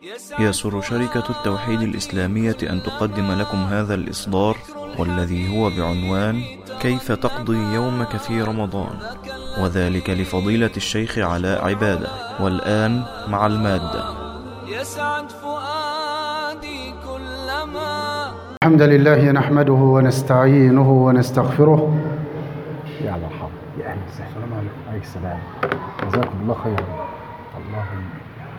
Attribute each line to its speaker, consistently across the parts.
Speaker 1: يسر شركة التوحيد الإسلامية أن تقدم لكم هذا الإصدار والذي هو بعنوان كيف تقضي يومك في رمضان وذلك لفضيلة الشيخ علاء عبادة والآن مع المادة
Speaker 2: يسعد فؤادي كلما
Speaker 3: الحمد لله نحمده ونستعينه ونستغفره
Speaker 4: يا مرحبا يا اهلا وسهلا السلام عليكم عليك السلام جزاكم الله خيرا اللهم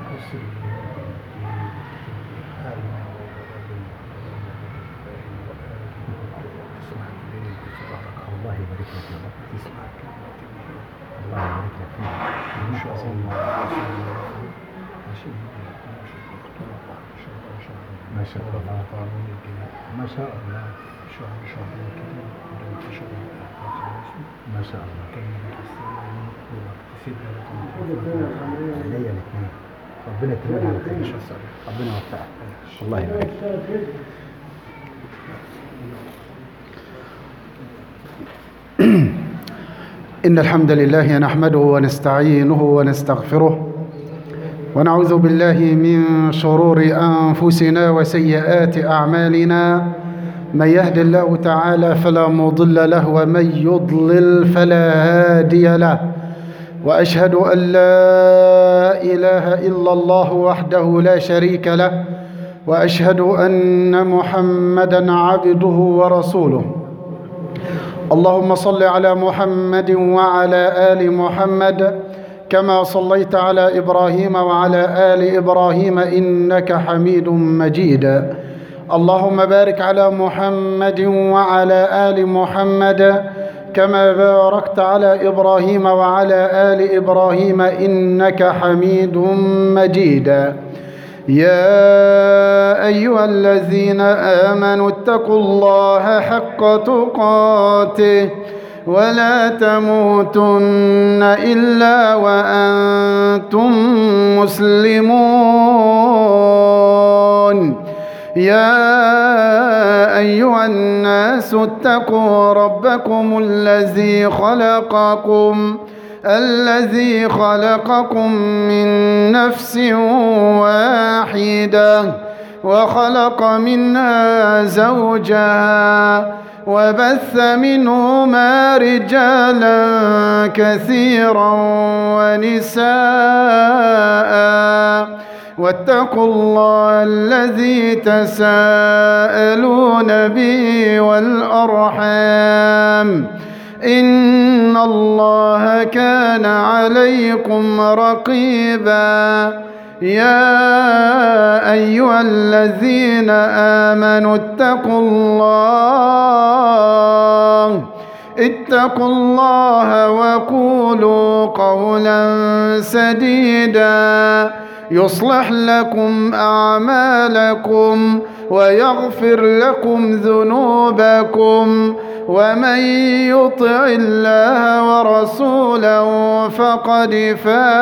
Speaker 4: الله يبارك لك يا رب تسمع الله يبارك لك فيك ما شاء الله ما شاء الله ما شاء الله ما شاء الله عليا الاثنين ربنا يتمنى على خير ربنا يوفقك الله يبارك
Speaker 3: إن الحمد لله نحمده ونستعينه ونستغفره ونعوذ بالله من شرور أنفسنا وسيئات أعمالنا من يهد الله تعالى فلا مضل له ومن يضلل فلا هادي له وأشهد أن لا إله إلا الله وحده لا شريك له وأشهد أن محمدا عبده ورسوله اللهم صل على محمد وعلى آل محمد كما صليت على إبراهيم وعلى آل إبراهيم إنك حميد مجيد اللهم بارك على محمد وعلى آل محمد كما باركت على إبراهيم وعلى آل إبراهيم إنك حميد مجيد يا أيها الذين آمنوا اتقوا الله حق تقاته ولا تموتن إلا وأنتم مسلمون يا أيها الناس اتقوا ربكم الذي خلقكم الذي خلقكم من نفس واحدة وخلق منها زوجها وبث منهما رجالا كثيرا ونساء واتقوا الله الذي تساءلون به والأرحام إن الله كان عليكم رقيبا يا أيها الذين آمنوا اتقوا الله اتقوا الله وقولوا قولا سديدا يصلح لكم أعمالكم ويغفر لكم ذنوبكم ومن يطع الله ورسوله فقد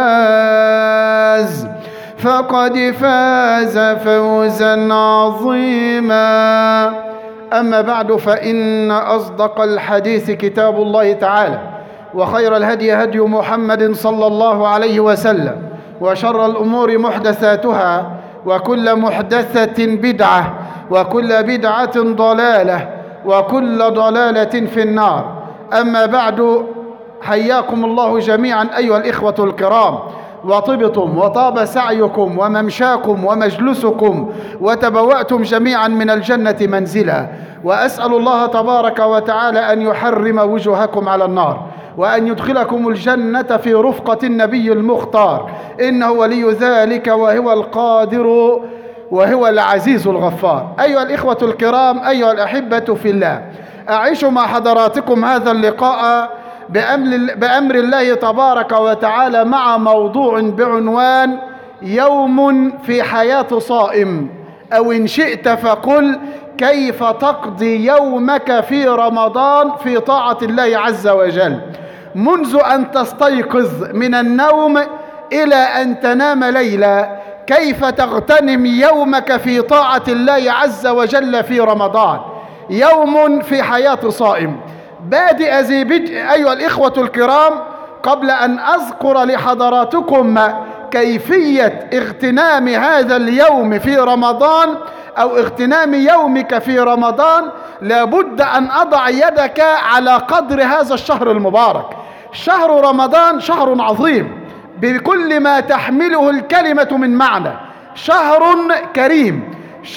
Speaker 3: فاز فقد فاز فوزا عظيما أما بعد فإن أصدق الحديث كتاب الله تعالى وخير الهدي هدي محمد صلى الله عليه وسلم وشر الأمور محدثاتها وكل محدثة بدعة وكل بدعة ضلالة وكل ضلالة في النار أما بعد حياكم الله جميعا أيها الإخوة الكرام وطبتم وطاب سعيكم وممشاكم ومجلسكم وتبوأتم جميعا من الجنة منزلا وأسأل الله تبارك وتعالى أن يحرم وجوهكم على النار وأن يدخلكم الجنة في رفقة النبي المختار إنه ولي ذلك وهو القادر وهو العزيز الغفار أيها الإخوة الكرام أيها الأحبة في الله أعيش مع حضراتكم هذا اللقاء بأمر, بأمر الله تبارك وتعالى مع موضوع بعنوان يوم في حياة صائم أو إن شئت فقل كيف تقضي يومك في رمضان في طاعة الله عز وجل منذ أن تستيقظ من النوم إلى أن تنام ليلا كيف تغتنم يومك في طاعة الله عز وجل في رمضان يوم في حياة صائم بادئ ذي بدء أيها الإخوة الكرام قبل أن أذكر لحضراتكم كيفية اغتنام هذا اليوم في رمضان أو اغتنام يومك في رمضان لابد أن أضع يدك على قدر هذا الشهر المبارك شهر رمضان شهر عظيم بكل ما تحمله الكلمة من معنى شهر كريم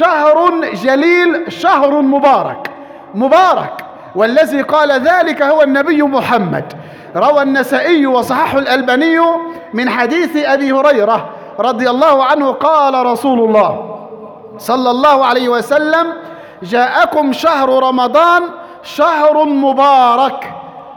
Speaker 3: شهر جليل شهر مبارك مبارك والذي قال ذلك هو النبي محمد روى النسائي وصححه الألباني من حديث أبي هريرة رضي الله عنه قال رسول الله صلى الله عليه وسلم جاءكم شهر رمضان شهر مبارك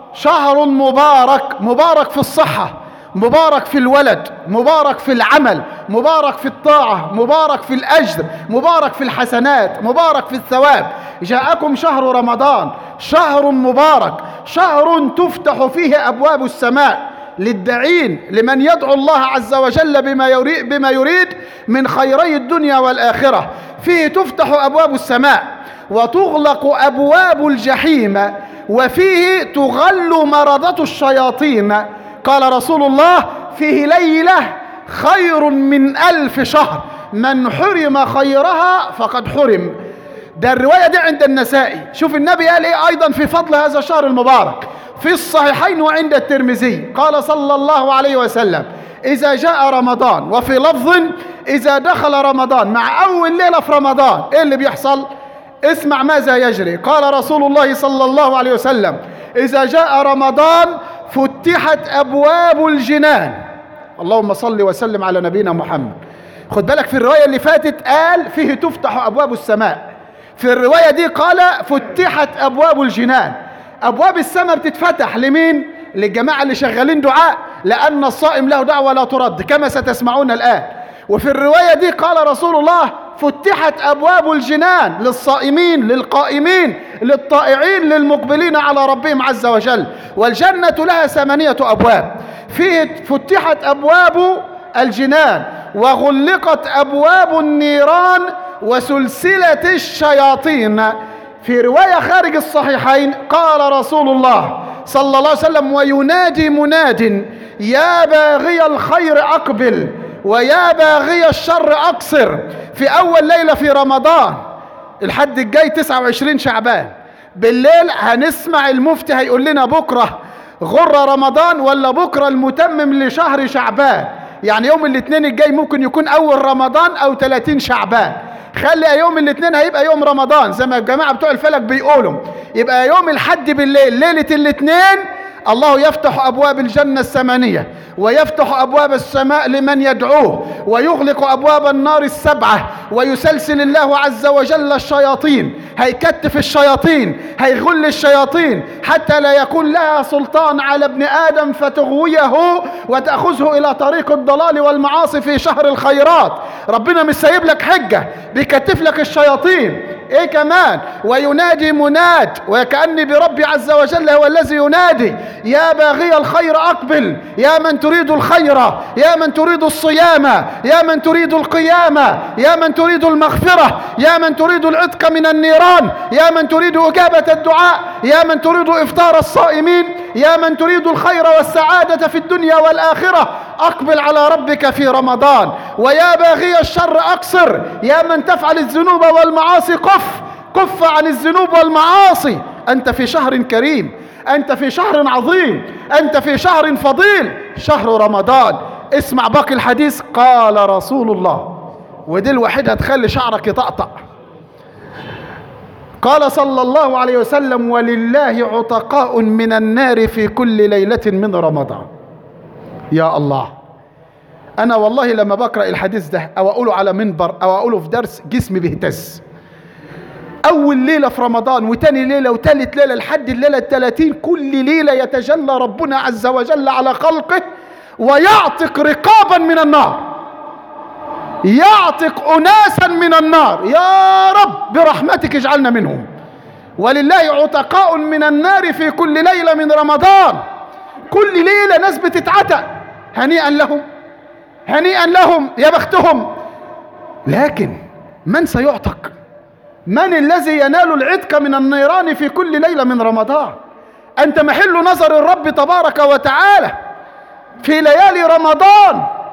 Speaker 3: شهر مبارك مبارك في الصحة مبارك في الولد مبارك في العمل مبارك في الطاعة مبارك في الأجر مبارك في الحسنات مبارك في الثواب جاءكم شهر رمضان شهر مبارك شهر تفتح فيه أبواب السماء للدعين لمن يدعو الله عز وجل بما يريد, بما يريد من خيري الدنيا والآخرة فيه تفتح أبواب السماء وتغلق أبواب الجحيم وفيه تغل مرضة الشياطين قال رسول الله فيه ليلة خير من ألف شهر من حرم خيرها فقد حرم ده الرواية دي عند النسائي شوف النبي قال ايه ايضا في فضل هذا الشهر المبارك في الصحيحين وعند الترمذي قال صلى الله عليه وسلم إذا جاء رمضان وفي لفظ إذا دخل رمضان مع أول ليلة في رمضان إيه اللي بيحصل اسمع ماذا يجري قال رسول الله صلى الله عليه وسلم إذا جاء رمضان فتحت أبواب الجنان اللهم صل وسلم على نبينا محمد خد بالك في الرواية اللي فاتت قال فيه تفتح أبواب السماء في الرواية دي قال فتحت أبواب الجنان أبواب السماء بتتفتح لمين؟ للجماعة اللي شغالين دعاء لأن الصائم له دعوة لا ترد كما ستسمعون الآن وفي الرواية دي قال رسول الله فتحت أبواب الجنان للصائمين للقائمين للطائعين للمقبلين على ربهم عز وجل والجنة لها ثمانية أبواب فيه فتحت أبواب الجنان وغلقت أبواب النيران وسلسلة الشياطين في رواية خارج الصحيحين قال رسول الله صلى الله عليه وسلم وينادي مناد يا باغي الخير أقبل ويا باغي الشر أقصر في أول ليلة في رمضان الحد الجاي 29 شعبان بالليل هنسمع المفتي هيقول لنا بكرة غر رمضان ولا بكرة المتمم لشهر شعبان يعني يوم الاثنين الجاي ممكن يكون أول رمضان أو 30 شعبان خلي يوم الاثنين هيبقى يوم رمضان زي ما الجماعة بتوع الفلك بيقولوا يبقى يوم الحد بالليل ليلة الاثنين الله يفتح أبواب الجنة الثمانية ويفتح أبواب السماء لمن يدعوه ويغلق أبواب النار السبعة ويسلسل الله عز وجل الشياطين هيكتف الشياطين هيغل الشياطين حتى لا يكون لها سلطان على ابن آدم فتغويه وتأخذه إلى طريق الضلال والمعاصي في شهر الخيرات ربنا مش سايب لك حجة بيكتف لك الشياطين ايه كمان وينادي مناد وكأني بربي عز وجل هو الذي ينادي يا باغي الخير أقبل يا من تريد الخير يا من تريد الصيام يا من تريد القيامة يا من تريد المغفرة يا من تريد العتق من النيران يا من تريد إجابة الدعاء يا من تريد إفطار الصائمين يا من تريد الخير والسعادة في الدنيا والآخرة أقبل على ربك في رمضان ويا باغي الشر أقصر يا من تفعل الذنوب والمعاصي قف كف عن الذنوب والمعاصي أنت في شهر كريم أنت في شهر عظيم أنت في شهر فضيل شهر رمضان اسمع باقي الحديث قال رسول الله ودي الوحيدة هتخلي شعرك يطقطق قال صلى الله عليه وسلم ولله عتقاء من النار في كل ليلة من رمضان يا الله أنا والله لما بقرأ الحديث ده أو أقوله على منبر أو أقوله في درس جسمي بيهتز أول ليلة في رمضان وتاني ليلة وتالت ليلة لحد الليلة الثلاثين كل ليلة يتجلى ربنا عز وجل على خلقه ويعتق رقابا من النار يعتق أناسا من النار يا رب برحمتك اجعلنا منهم ولله عتقاء من النار في كل ليلة من رمضان كل ليلة ناس بتتعتق هنيئا لهم هنيئا لهم يا بختهم لكن من سيعتق من الذي ينال العتق من النيران في كل ليلة من رمضان أنت محل نظر الرب تبارك وتعالى في ليالي رمضان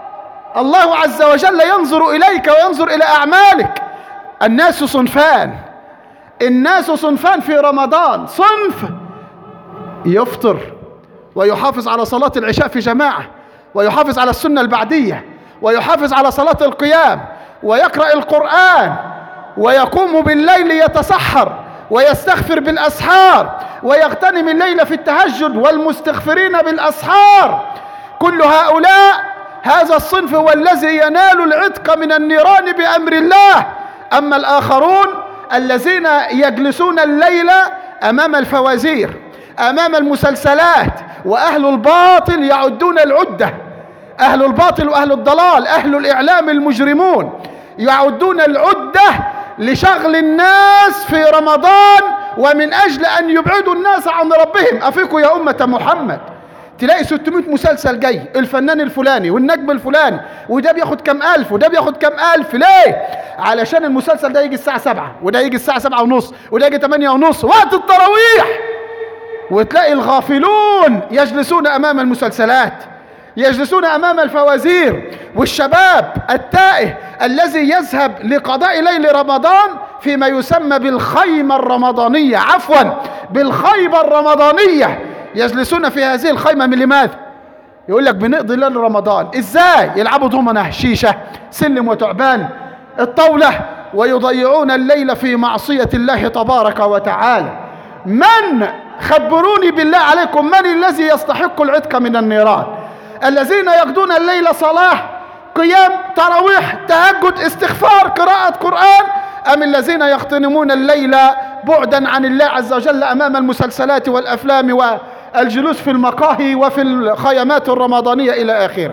Speaker 3: الله عز وجل ينظر إليك وينظر إلى أعمالك الناس صنفان الناس صنفان في رمضان صنف يفطر ويحافظ على صلاة العشاء في جماعة ويحافظ على السنة البعدية ويحافظ على صلاة القيام ويقرأ القرآن ويقوم بالليل يتسحر ويستغفر بالأسحار ويغتنم الليل في التهجد والمستغفرين بالأسحار كل هؤلاء هذا الصنف هو الذي ينال العتق من النيران بأمر الله أما الآخرون الذين يجلسون الليل أمام الفوازير أمام المسلسلات وأهل الباطل يعدون العدة أهل الباطل وأهل الضلال أهل الإعلام المجرمون يعدون العدة لشغل الناس في رمضان ومن أجل أن يبعدوا الناس عن ربهم أفيكوا يا أمة محمد تلاقي 600 مسلسل جاي الفنان الفلاني والنجم الفلاني وده بياخد كام ألف وده بياخد كام ألف ليه؟ علشان المسلسل ده يجي الساعة سبعة وده يجي الساعة سبعة ونص وده يجي تمانية ونص وقت التراويح وتلاقي الغافلون يجلسون أمام المسلسلات يجلسون أمام الفوازير والشباب التائه الذي يذهب لقضاء ليل رمضان فيما يسمى بالخيمة الرمضانية عفوا بالخيمة الرمضانية يجلسون في هذه الخيمة من لماذا؟ يقول لك بنقضي ليل رمضان ازاي؟ يلعبوا ضمنة شيشة سلم وتعبان الطاولة ويضيعون الليل في معصية الله تبارك وتعالى من خبروني بالله عليكم من الذي يستحق العتق من النيران الذين يقضون الليل صلاة قيام تراويح تهجد استغفار قراءة قرآن أم الذين يغتنمون الليل بعدا عن الله عز وجل أمام المسلسلات والأفلام والجلوس في المقاهي وفي الخيمات الرمضانية إلى آخره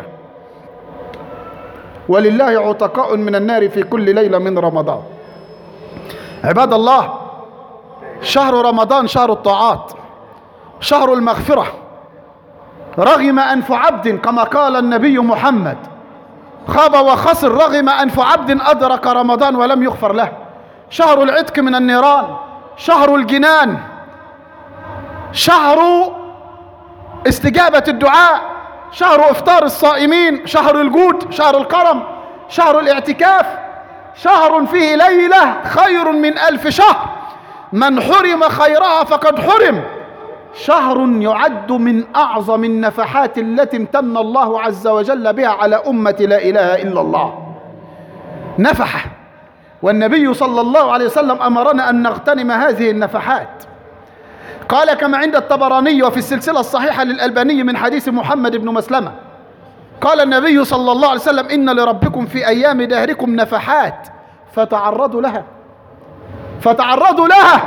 Speaker 3: ولله عتقاء من النار في كل ليلة من رمضان عباد الله شهر رمضان شهر الطاعات شهر المغفرة رغم أنف عبد كما قال النبي محمد خاب وخسر رغم أنف عبد أدرك رمضان ولم يغفر له شهر العتق من النيران شهر الجنان شهر استجابة الدعاء شهر إفطار الصائمين شهر الجود شهر الكرم شهر الاعتكاف شهر فيه ليلة خير من ألف شهر من حرم خيرها فقد حرم شهر يعد من أعظم النفحات التي امتن الله عز وجل بها على أمة لا إله إلا الله نفحة والنبي صلى الله عليه وسلم أمرنا أن نغتنم هذه النفحات قال كما عند الطبراني وفي السلسلة الصحيحة للألباني من حديث محمد بن مسلمة قال النبي صلى الله عليه وسلم إن لربكم في أيام دهركم نفحات فتعرضوا لها فتعرضوا لها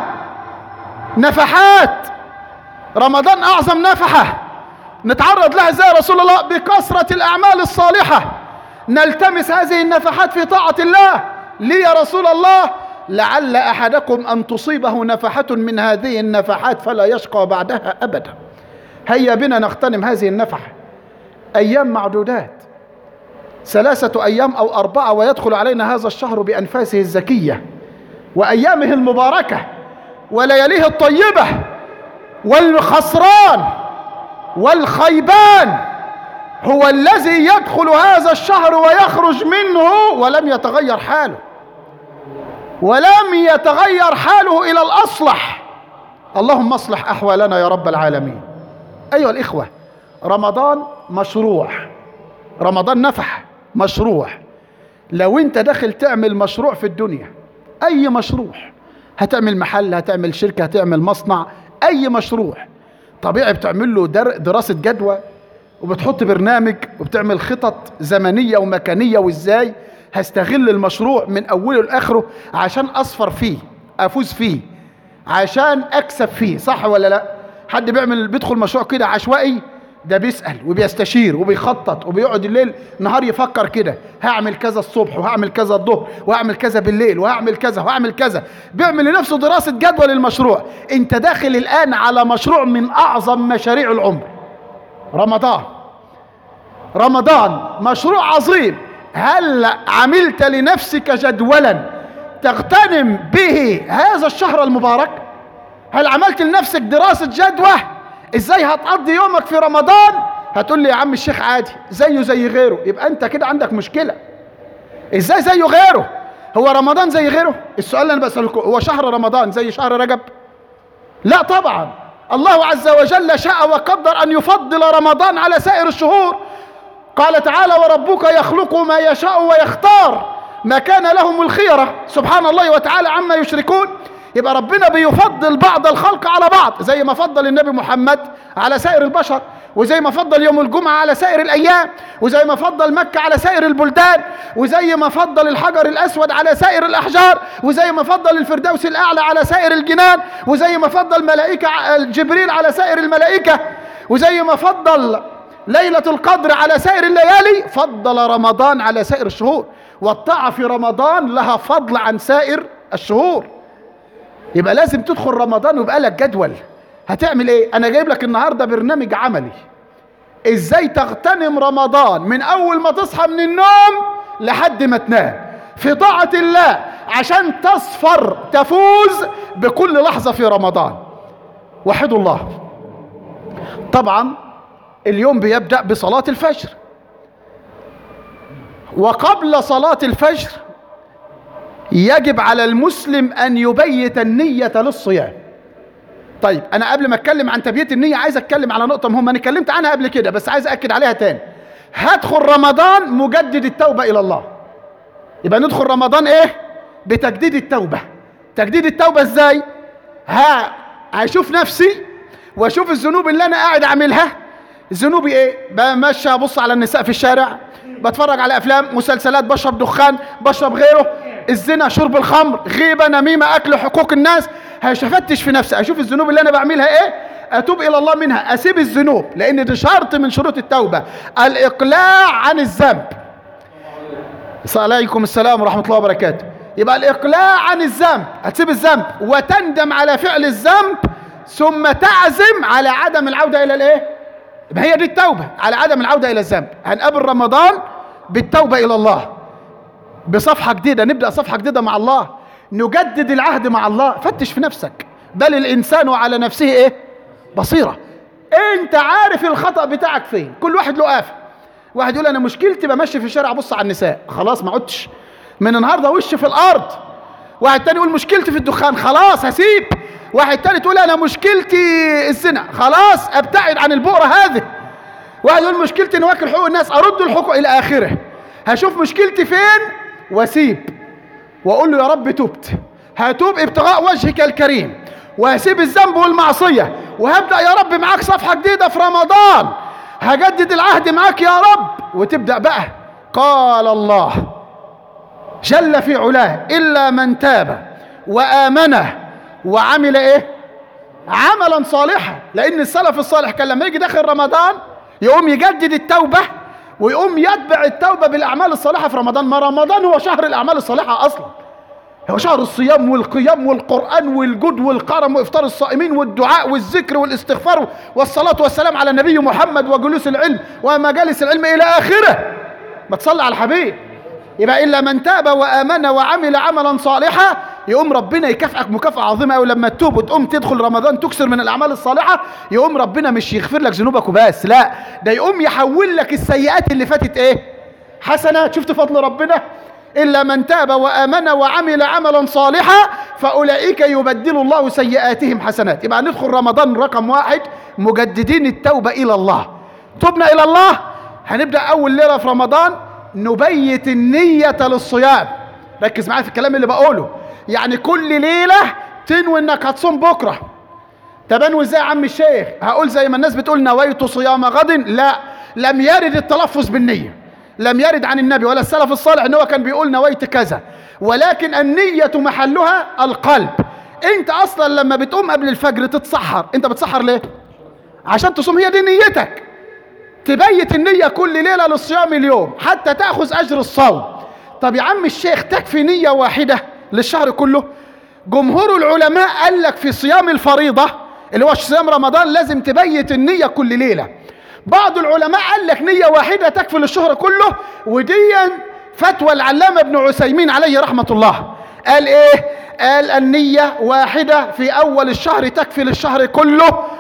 Speaker 3: نفحات رمضان أعظم نفحة نتعرض لها ازاي يا رسول الله بكثرة الأعمال الصالحة نلتمس هذه النفحات في طاعة الله لي يا رسول الله لعل أحدكم أن تصيبه نفحة من هذه النفحات فلا يشقى بعدها أبدا هيا بنا نغتنم هذه النفحة أيام معدودات ثلاثة أيام أو أربعة ويدخل علينا هذا الشهر بأنفاسه الزكية وأيامه المباركة ولياليه الطيبة والخسران والخيبان هو الذي يدخل هذا الشهر ويخرج منه ولم يتغير حاله ولم يتغير حاله إلى الأصلح اللهم اصلح أحوالنا يا رب العالمين أيها الإخوة رمضان مشروع رمضان نفح مشروع لو انت داخل تعمل مشروع في الدنيا اي مشروع هتعمل محل هتعمل شركة هتعمل مصنع اي مشروع طبيعي بتعمل له در- دراسة جدوى وبتحط برنامج وبتعمل خطط زمنية ومكانية وازاي هستغل المشروع من اوله لاخره عشان اصفر فيه افوز فيه عشان اكسب فيه صح ولا لا حد بيعمل بيدخل مشروع كده عشوائي ده بيسأل وبيستشير وبيخطط وبيقعد الليل نهار يفكر كده هعمل كذا الصبح وهعمل كذا الظهر وهعمل كذا بالليل وهعمل كذا وهعمل كذا بيعمل لنفسه دراسة جدوى للمشروع انت داخل الآن على مشروع من أعظم مشاريع العمر رمضان رمضان مشروع عظيم هل عملت لنفسك جدولا تغتنم به هذا الشهر المبارك هل عملت لنفسك دراسة جدوى ازاي هتقضي يومك في رمضان هتقول لي يا عم الشيخ عادي زيه زي غيره يبقى انت كده عندك مشكله ازاي زيه غيره هو رمضان زي غيره السؤال اللي انا بسألكم هو شهر رمضان زي شهر رجب لا طبعا الله عز وجل شاء وقدر ان يفضل رمضان على سائر الشهور قال تعالى وربك يخلق ما يشاء ويختار ما كان لهم الخيرة سبحان الله وتعالى عما يشركون يبقى ربنا بيفضل بعض الخلق على بعض زي ما فضل النبي محمد على سائر البشر وزي ما فضل يوم الجمعة على سائر الأيام وزي ما فضل مكة على سائر البلدان وزي ما فضل الحجر الأسود على سائر الأحجار وزي ما فضل الفردوس الأعلى على سائر الجنان وزي ما فضل ملائكة جبريل على سائر الملائكة وزي ما فضل ليلة القدر على سائر الليالي فضل رمضان على سائر الشهور والطاعة في رمضان لها فضل عن سائر الشهور يبقى لازم تدخل رمضان ويبقى لك جدول هتعمل ايه انا جايب لك النهارده برنامج عملي ازاي تغتنم رمضان من اول ما تصحى من النوم لحد ما تنام في طاعة الله عشان تصفر تفوز بكل لحظة في رمضان وحدوا الله طبعا اليوم بيبدأ بصلاة الفجر وقبل صلاة الفجر يجب على المسلم أن يبيت النية للصيام طيب أنا قبل ما أتكلم عن تبييت النية عايز أتكلم على نقطة مهمة أنا اتكلمت عنها قبل كده بس عايز أكد عليها تاني هدخل رمضان مجدد التوبة إلى الله يبقى ندخل رمضان إيه بتجديد التوبة تجديد التوبة إزاي ها هشوف نفسي واشوف الذنوب اللي انا قاعد اعملها ذنوبي ايه بمشي ابص على النساء في الشارع بتفرج على افلام مسلسلات بشرب دخان بشرب غيره الزنا شرب الخمر غيبه نميمه اكل حقوق الناس هشفتش في نفسي اشوف الذنوب اللي انا بعملها ايه اتوب الى الله منها اسيب الذنوب لان ده شرط من شروط التوبه الاقلاع عن الذنب عليكم السلام ورحمه الله وبركاته يبقى الاقلاع عن الذنب هتسيب الذنب وتندم على فعل الذنب ثم تعزم على عدم العوده الى الايه يبقى هي دي التوبه على عدم العوده الى الذنب هنقابل رمضان بالتوبه الى الله بصفحه جديده نبدا صفحه جديده مع الله نجدد العهد مع الله فتش في نفسك بل الانسان على نفسه ايه بصيره انت عارف الخطا بتاعك فين كل واحد له آفة واحد يقول انا مشكلتي بمشي في الشارع ابص على النساء خلاص ما عدتش من النهارده وش في الارض واحد تاني يقول مشكلتي في الدخان خلاص هسيب واحد تاني تقول انا مشكلتي الزنا خلاص ابتعد عن البؤره هذه واحد يقول مشكلتي اني واكل حقوق الناس ارد الحقوق الى اخره هشوف مشكلتي فين واسيب واقول له يا رب تبت هتوب ابتغاء وجهك الكريم وهسيب الذنب والمعصيه وهبدا يا رب معاك صفحه جديده في رمضان هجدد العهد معاك يا رب وتبدا بقى قال الله جل في علاه الا من تاب وامن وعمل ايه عملا صالحا لان السلف الصالح كان لما يجي داخل رمضان يقوم يجدد التوبه ويقوم يتبع التوبه بالاعمال الصالحه في رمضان ما رمضان هو شهر الاعمال الصالحه اصلا هو شهر الصيام والقيام والقران والجود والكرم وافطار الصائمين والدعاء والذكر والاستغفار والصلاه والسلام على النبي محمد وجلوس العلم ومجالس العلم الى اخره ما تصلي على الحبيب يبقى الا من تاب وامن وعمل عملا صالحا يقوم ربنا يكافئك مكافاه عظيمه قوي لما تتوب وتقوم تدخل رمضان تكسر من الاعمال الصالحه يقوم ربنا مش يغفر لك ذنوبك وبس لا ده يقوم يحول لك السيئات اللي فاتت ايه حسنات شفت فضل ربنا الا من تاب وامن وعمل عملا صالحا فاولئك يبدل الله سيئاتهم حسنات يبقى ندخل رمضان رقم واحد مجددين التوبه الى الله تبنا الى الله هنبدا اول ليله في رمضان نبيت النيه للصيام ركز معايا في الكلام اللي بقوله يعني كل ليله تنوي انك هتصوم بكره طب انوي ازاي يا عم الشيخ هقول زي ما الناس بتقول نويت صيام غد لا لم يرد التلفظ بالنيه لم يرد عن النبي ولا السلف الصالح ان هو كان بيقول نويت كذا ولكن النية محلها القلب انت اصلا لما بتقوم قبل الفجر تتسحر انت بتسحر ليه عشان تصوم هي دي نيتك تبيت النية كل ليلة للصيام اليوم حتى تأخذ أجر الصوم طب يا عم الشيخ تكفي نية واحدة للشهر كله جمهور العلماء قال لك في صيام الفريضة اللي هو صيام رمضان لازم تبيت النية كل ليلة بعض العلماء قال لك نية واحدة تكفي للشهر كله ودي فتوى العلامة ابن عثيمين عليه رحمة الله قال ايه قال النية واحدة في اول الشهر تكفي للشهر كله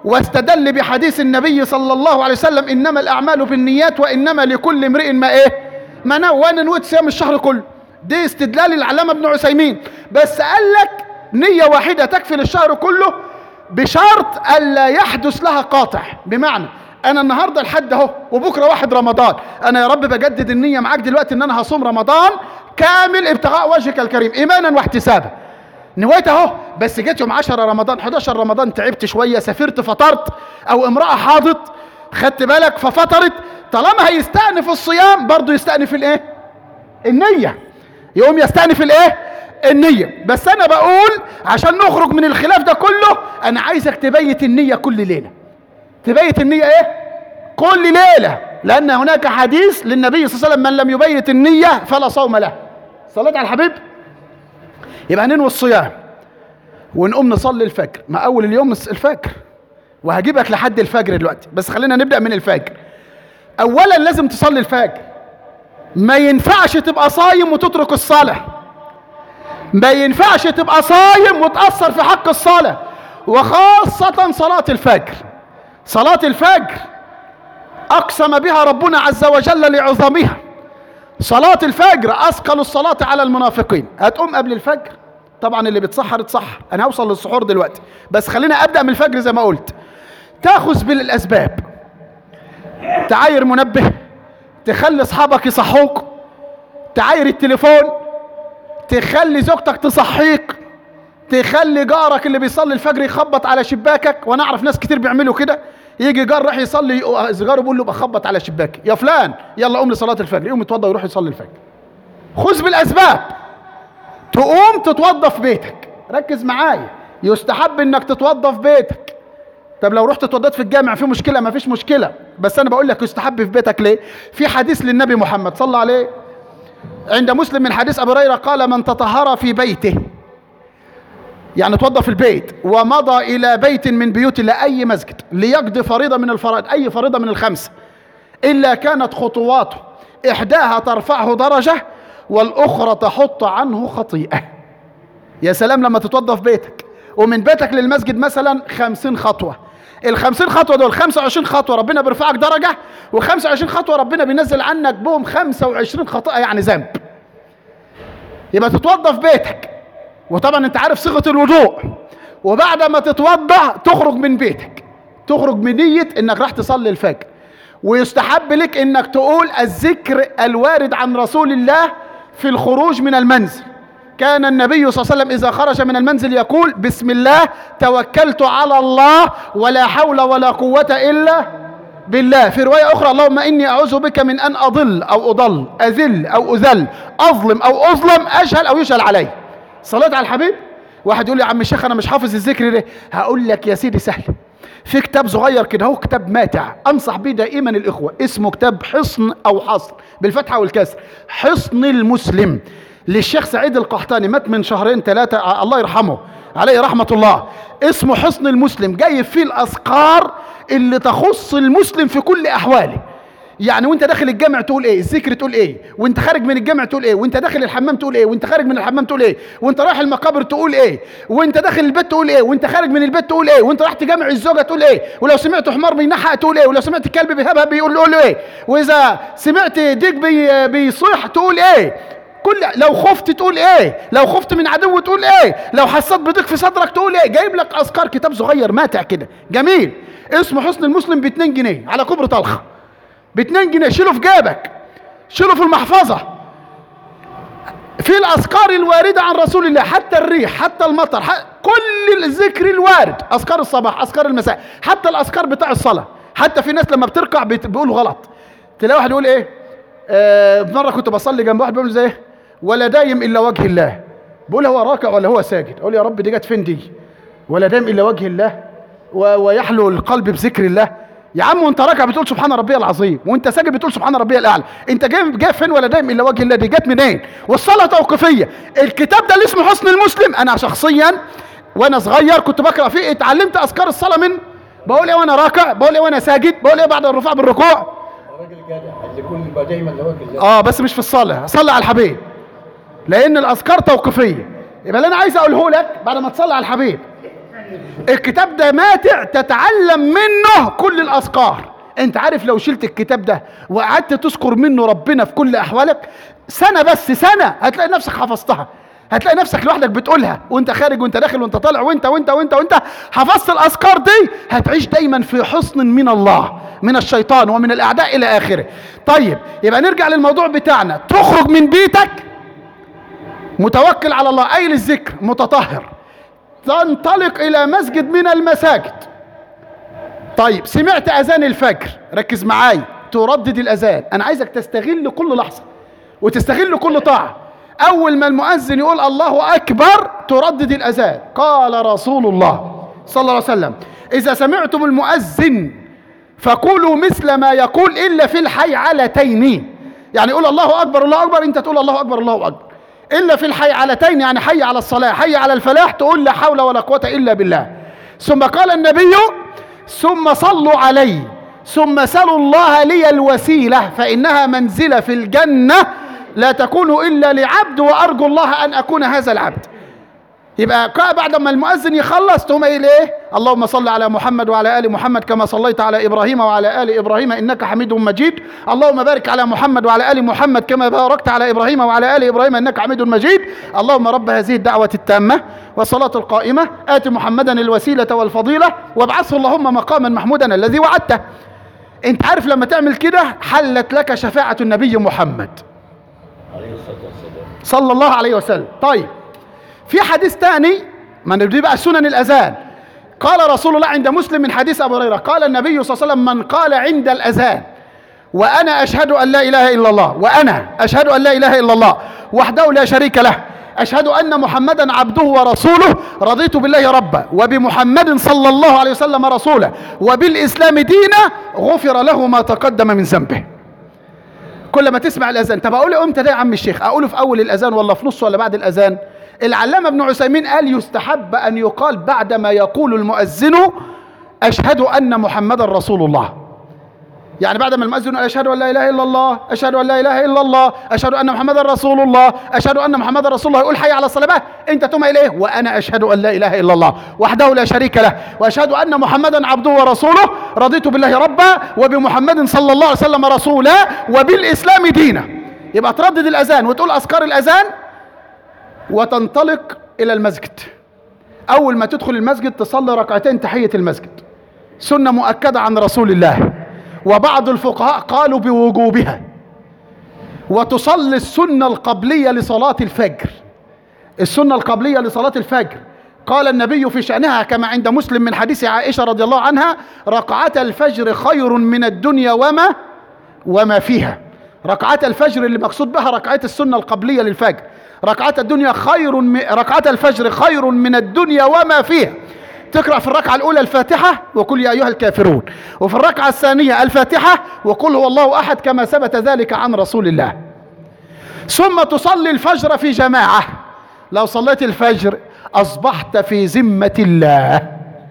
Speaker 3: واستدل بحديث النبي صلى الله عليه وسلم انما الاعمال بالنيات وانما لكل امرئ ما ايه ما نوى وانا نويت صيام الشهر كله دي استدلال العلامه ابن عثيمين بس قال لك نيه واحده تكفي للشهر كله بشرط الا يحدث لها قاطع بمعنى انا النهارده لحد اهو وبكره واحد رمضان انا يا رب بجدد النيه معاك دلوقتي ان انا هصوم رمضان كامل ابتغاء وجهك الكريم ايمانا واحتسابا نويت اهو بس جيت يوم 10 رمضان 11 رمضان تعبت شويه سافرت فطرت او امراه حاضت خدت بالك ففطرت طالما هيستأنف الصيام برضه يستأنف الايه النيه يقوم يستأنف الايه النية بس انا بقول عشان نخرج من الخلاف ده كله انا عايزك تبيت النية كل ليلة تبيت النية ايه كل ليلة لان هناك حديث للنبي صلى الله عليه وسلم من لم يبيت النية فلا صوم له صليت على الحبيب يبقى ننوي الصيام ونقوم نصلي الفجر ما اول اليوم الفجر وهجيبك لحد الفجر دلوقتي بس خلينا نبدأ من الفجر اولا لازم تصلي الفجر ما ينفعش تبقى صايم وتترك الصلاه ما ينفعش تبقى صايم وتأثر في حق الصلاة وخاصة صلاة الفجر صلاة الفجر أقسم بها ربنا عز وجل لعظمها صلاة الفجر أثقل الصلاة على المنافقين هتقوم قبل الفجر طبعا اللي بيتسحر اتسحر أنا هوصل للسحور دلوقتي بس خلينا أبدأ من الفجر زي ما قلت تاخذ بالأسباب تعاير منبه تخلي أصحابك يصحوك تعاير التليفون تخلي زوجتك تصحيك تخلي جارك اللي بيصلي الفجر يخبط على شباكك وانا اعرف ناس كتير بيعملوا كده يجي جار راح يصلي جاره بيقول له بخبط على شباكي يا فلان يلا قوم لصلاه الفجر يقوم يتوضى ويروح يصلي الفجر خذ بالاسباب تقوم تتوضى في بيتك ركز معايا يستحب انك تتوضى في بيتك طب لو رحت اتوضيت في الجامع في مشكله ما فيش مشكله بس انا بقول لك يستحب في بيتك ليه في حديث للنبي محمد صلى الله عليه عند مسلم من حديث ابي هريره قال من تطهر في بيته يعني توضى في البيت ومضى الى بيت من بيوت الله اي مسجد ليقضي فريضه من الفرائض اي فريضه من الخمسه الا كانت خطواته احداها ترفعه درجه والاخرى تحط عنه خطيئه يا سلام لما تتوضى في بيتك ومن بيتك للمسجد مثلا خمسين خطوه الخمسين خطوة دول خمسة وعشرين خطوة ربنا بيرفعك درجة وخمسة وعشرين خطوة ربنا بينزل عنك بهم خمسة وعشرين خطيئة يعني ذنب يبقى تتوضى في بيتك وطبعا انت عارف صيغة الوضوء وبعد ما تتوضى تخرج من بيتك تخرج من نية انك راح تصلي الفجر ويستحب لك انك تقول الذكر الوارد عن رسول الله في الخروج من المنزل كان النبي صلى الله عليه وسلم إذا خرج من المنزل يقول بسم الله توكلت على الله ولا حول ولا قوة إلا بالله في رواية أخرى اللهم إني أعوذ بك من أن أضل أو أضل أذل أو أذل أظلم أو أظلم أجهل أو يجهل علي صلاة على الحبيب واحد يقول لي يا عم الشيخ أنا مش حافظ الذكر ليه هقول لك يا سيدي سهل في كتاب صغير كده هو كتاب ماتع انصح بيه دائما الاخوه اسمه كتاب حصن او حصن بالفتحه والكسر حصن المسلم للشيخ سعيد القحطاني مات من شهرين ثلاثة الله يرحمه عليه رحمة الله اسمه حصن المسلم جايب فيه الأذكار اللي تخص المسلم في كل أحواله يعني وانت داخل الجامع تقول ايه الذكر تقول ايه وانت خارج من الجامع تقول ايه وانت داخل الحمام تقول ايه وانت خارج من الحمام تقول ايه وانت رايح المقابر تقول ايه وانت داخل البيت تقول ايه وانت خارج من البيت تقول ايه وانت رحت جامع الزوجه تقول ايه ولو سمعت حمار بينحق تقول ايه ولو سمعت كلب بيهبهب بيقول له ايه واذا سمعت ديك بي بيصيح تقول ايه كل لو خفت تقول ايه لو خفت من عدو تقول ايه لو حسيت بضيق في صدرك تقول ايه جايب لك اذكار كتاب صغير ماتع كده جميل اسمه حسن المسلم ب 2 جنيه على كبر طلخه ب 2 جنيه شيله في جيبك شيله في المحفظه في الاذكار الوارده عن رسول الله حتى الريح حتى المطر حتى كل الذكر الوارد اذكار الصباح اذكار المساء حتى الاذكار بتاع الصلاه حتى في ناس لما بتركع بيقولوا غلط تلاقي واحد يقول ايه آه مره كنت بصلي جنب واحد بيقول زي ايه ولا دايم الا وجه الله بقول هو راكع ولا هو ساجد اقول يا رب دي جت فين دي ولا دايم الا وجه الله و... ويحلو القلب بذكر الله يا عم وانت راكع بتقول سبحان ربي العظيم وانت ساجد بتقول سبحان ربي الاعلى انت جاي جاي فين ولا دايم الا وجه الله دي جت منين والصلاه توقيفيه الكتاب ده اللي اسمه حسن المسلم انا شخصيا وانا صغير كنت بقرا فيه اتعلمت اذكار الصلاه من بقول ايه وانا راكع بقول ايه وانا ساجد بقول ايه بعد الرفوع بالركوع
Speaker 4: الراجل الجدع اللي يكون يبقى دايما لوجه الله
Speaker 3: اه بس مش في الصلاه صلي على الحبيب لان الاذكار توقيفيه يبقى اللي انا عايز اقوله لك بعد ما تصلي على الحبيب الكتاب ده ماتع تتعلم منه كل الأذكار انت عارف لو شلت الكتاب ده وقعدت تذكر منه ربنا في كل أحوالك سنة بس سنة هتلاقي نفسك حفظتها هتلاقي نفسك لوحدك بتقولها وانت خارج وانت داخل وانت طالع وانت وانت وانت وانت حفظت الاذكار دي هتعيش دايما في حصن من الله من الشيطان ومن الاعداء الى اخره طيب يبقى نرجع للموضوع بتاعنا تخرج من بيتك متوكل على الله قايل الذكر متطهر تنطلق الى مسجد من المساجد طيب سمعت اذان الفجر ركز معايا تردد الاذان انا عايزك تستغل كل لحظه وتستغل كل طاعه اول ما المؤذن يقول الله اكبر تردد الاذان قال رسول الله صلى الله عليه وسلم اذا سمعتم المؤذن فقولوا مثل ما يقول الا في الحيعلتين يعني يقول الله اكبر الله اكبر انت تقول الله اكبر الله اكبر الا في الحيعلتين يعني حي على الصلاه حي على الفلاح تقول لا حول ولا قوه الا بالله ثم قال النبي ثم صلوا علي ثم سلوا الله لي الوسيله فانها منزله في الجنه لا تكون الا لعبد وارجو الله ان اكون هذا العبد يبقى بعد ما المؤذن يخلص تقوم قايل ايه اللهم صل على محمد وعلى ال محمد كما صليت على ابراهيم وعلى ال ابراهيم انك حميد مجيد اللهم بارك على محمد وعلى ال محمد كما باركت على ابراهيم وعلى ال ابراهيم انك حميد مجيد اللهم رب هذه الدعوه التامه والصلاه القائمه ات محمدا الوسيله والفضيله وابعثه اللهم مقاما محمودا الذي وعدته انت عارف لما تعمل كده حلت لك شفاعه النبي محمد صلى الله عليه وسلم طيب في حديث تاني ما دي بقى سنن الاذان قال رسول الله عند مسلم من حديث ابو هريره قال النبي صلى الله عليه وسلم من قال عند الاذان وانا اشهد ان لا اله الا الله وانا اشهد ان لا اله الا الله وحده لا شريك له اشهد ان محمدا عبده ورسوله رضيت بالله ربا وبمحمد صلى الله عليه وسلم رسولا وبالاسلام دينا غفر له ما تقدم من ذنبه كل ما تسمع الاذان طب اقول امتى ده يا عم الشيخ اقوله في اول الاذان ولا في نصه ولا بعد الاذان العلامه ابن عثيمين قال يستحب ان يقال بعد ما يقول المؤذن اشهد ان محمدا رسول الله يعني بعد ما المؤذن قال اشهد ان لا اله الا الله اشهد ان لا اله الا الله اشهد ان محمدا رسول الله اشهد ان محمدا رسول الله يقول حي على الصلاه بقى انت تقوم قايل ايه وانا اشهد ان لا اله الا الله وحده لا شريك له واشهد ان محمدا عبده ورسوله رضيت بالله ربا وبمحمد صلى الله عليه وسلم رسولا وبالاسلام دينا يبقى تردد الاذان وتقول اذكار الاذان وتنطلق الى المسجد اول ما تدخل المسجد تصلي ركعتين تحيه المسجد سنه مؤكده عن رسول الله وبعض الفقهاء قالوا بوجوبها وتصلي السنه القبليه لصلاه الفجر السنه القبليه لصلاه الفجر قال النبي في شأنها كما عند مسلم من حديث عائشة رضي الله عنها ركعة الفجر خير من الدنيا وما وما فيها ركعة الفجر اللي مقصود بها ركعة السنة القبلية للفجر ركعة الدنيا خير م... ركعة الفجر خير من الدنيا وما فيها تقرأ في الركعة الأولى الفاتحة وقل يا أيها الكافرون وفي الركعة الثانية الفاتحة وقل هو الله أحد كما ثبت ذلك عن رسول الله ثم تصلي الفجر في جماعة لو صليت الفجر أصبحت في ذمة الله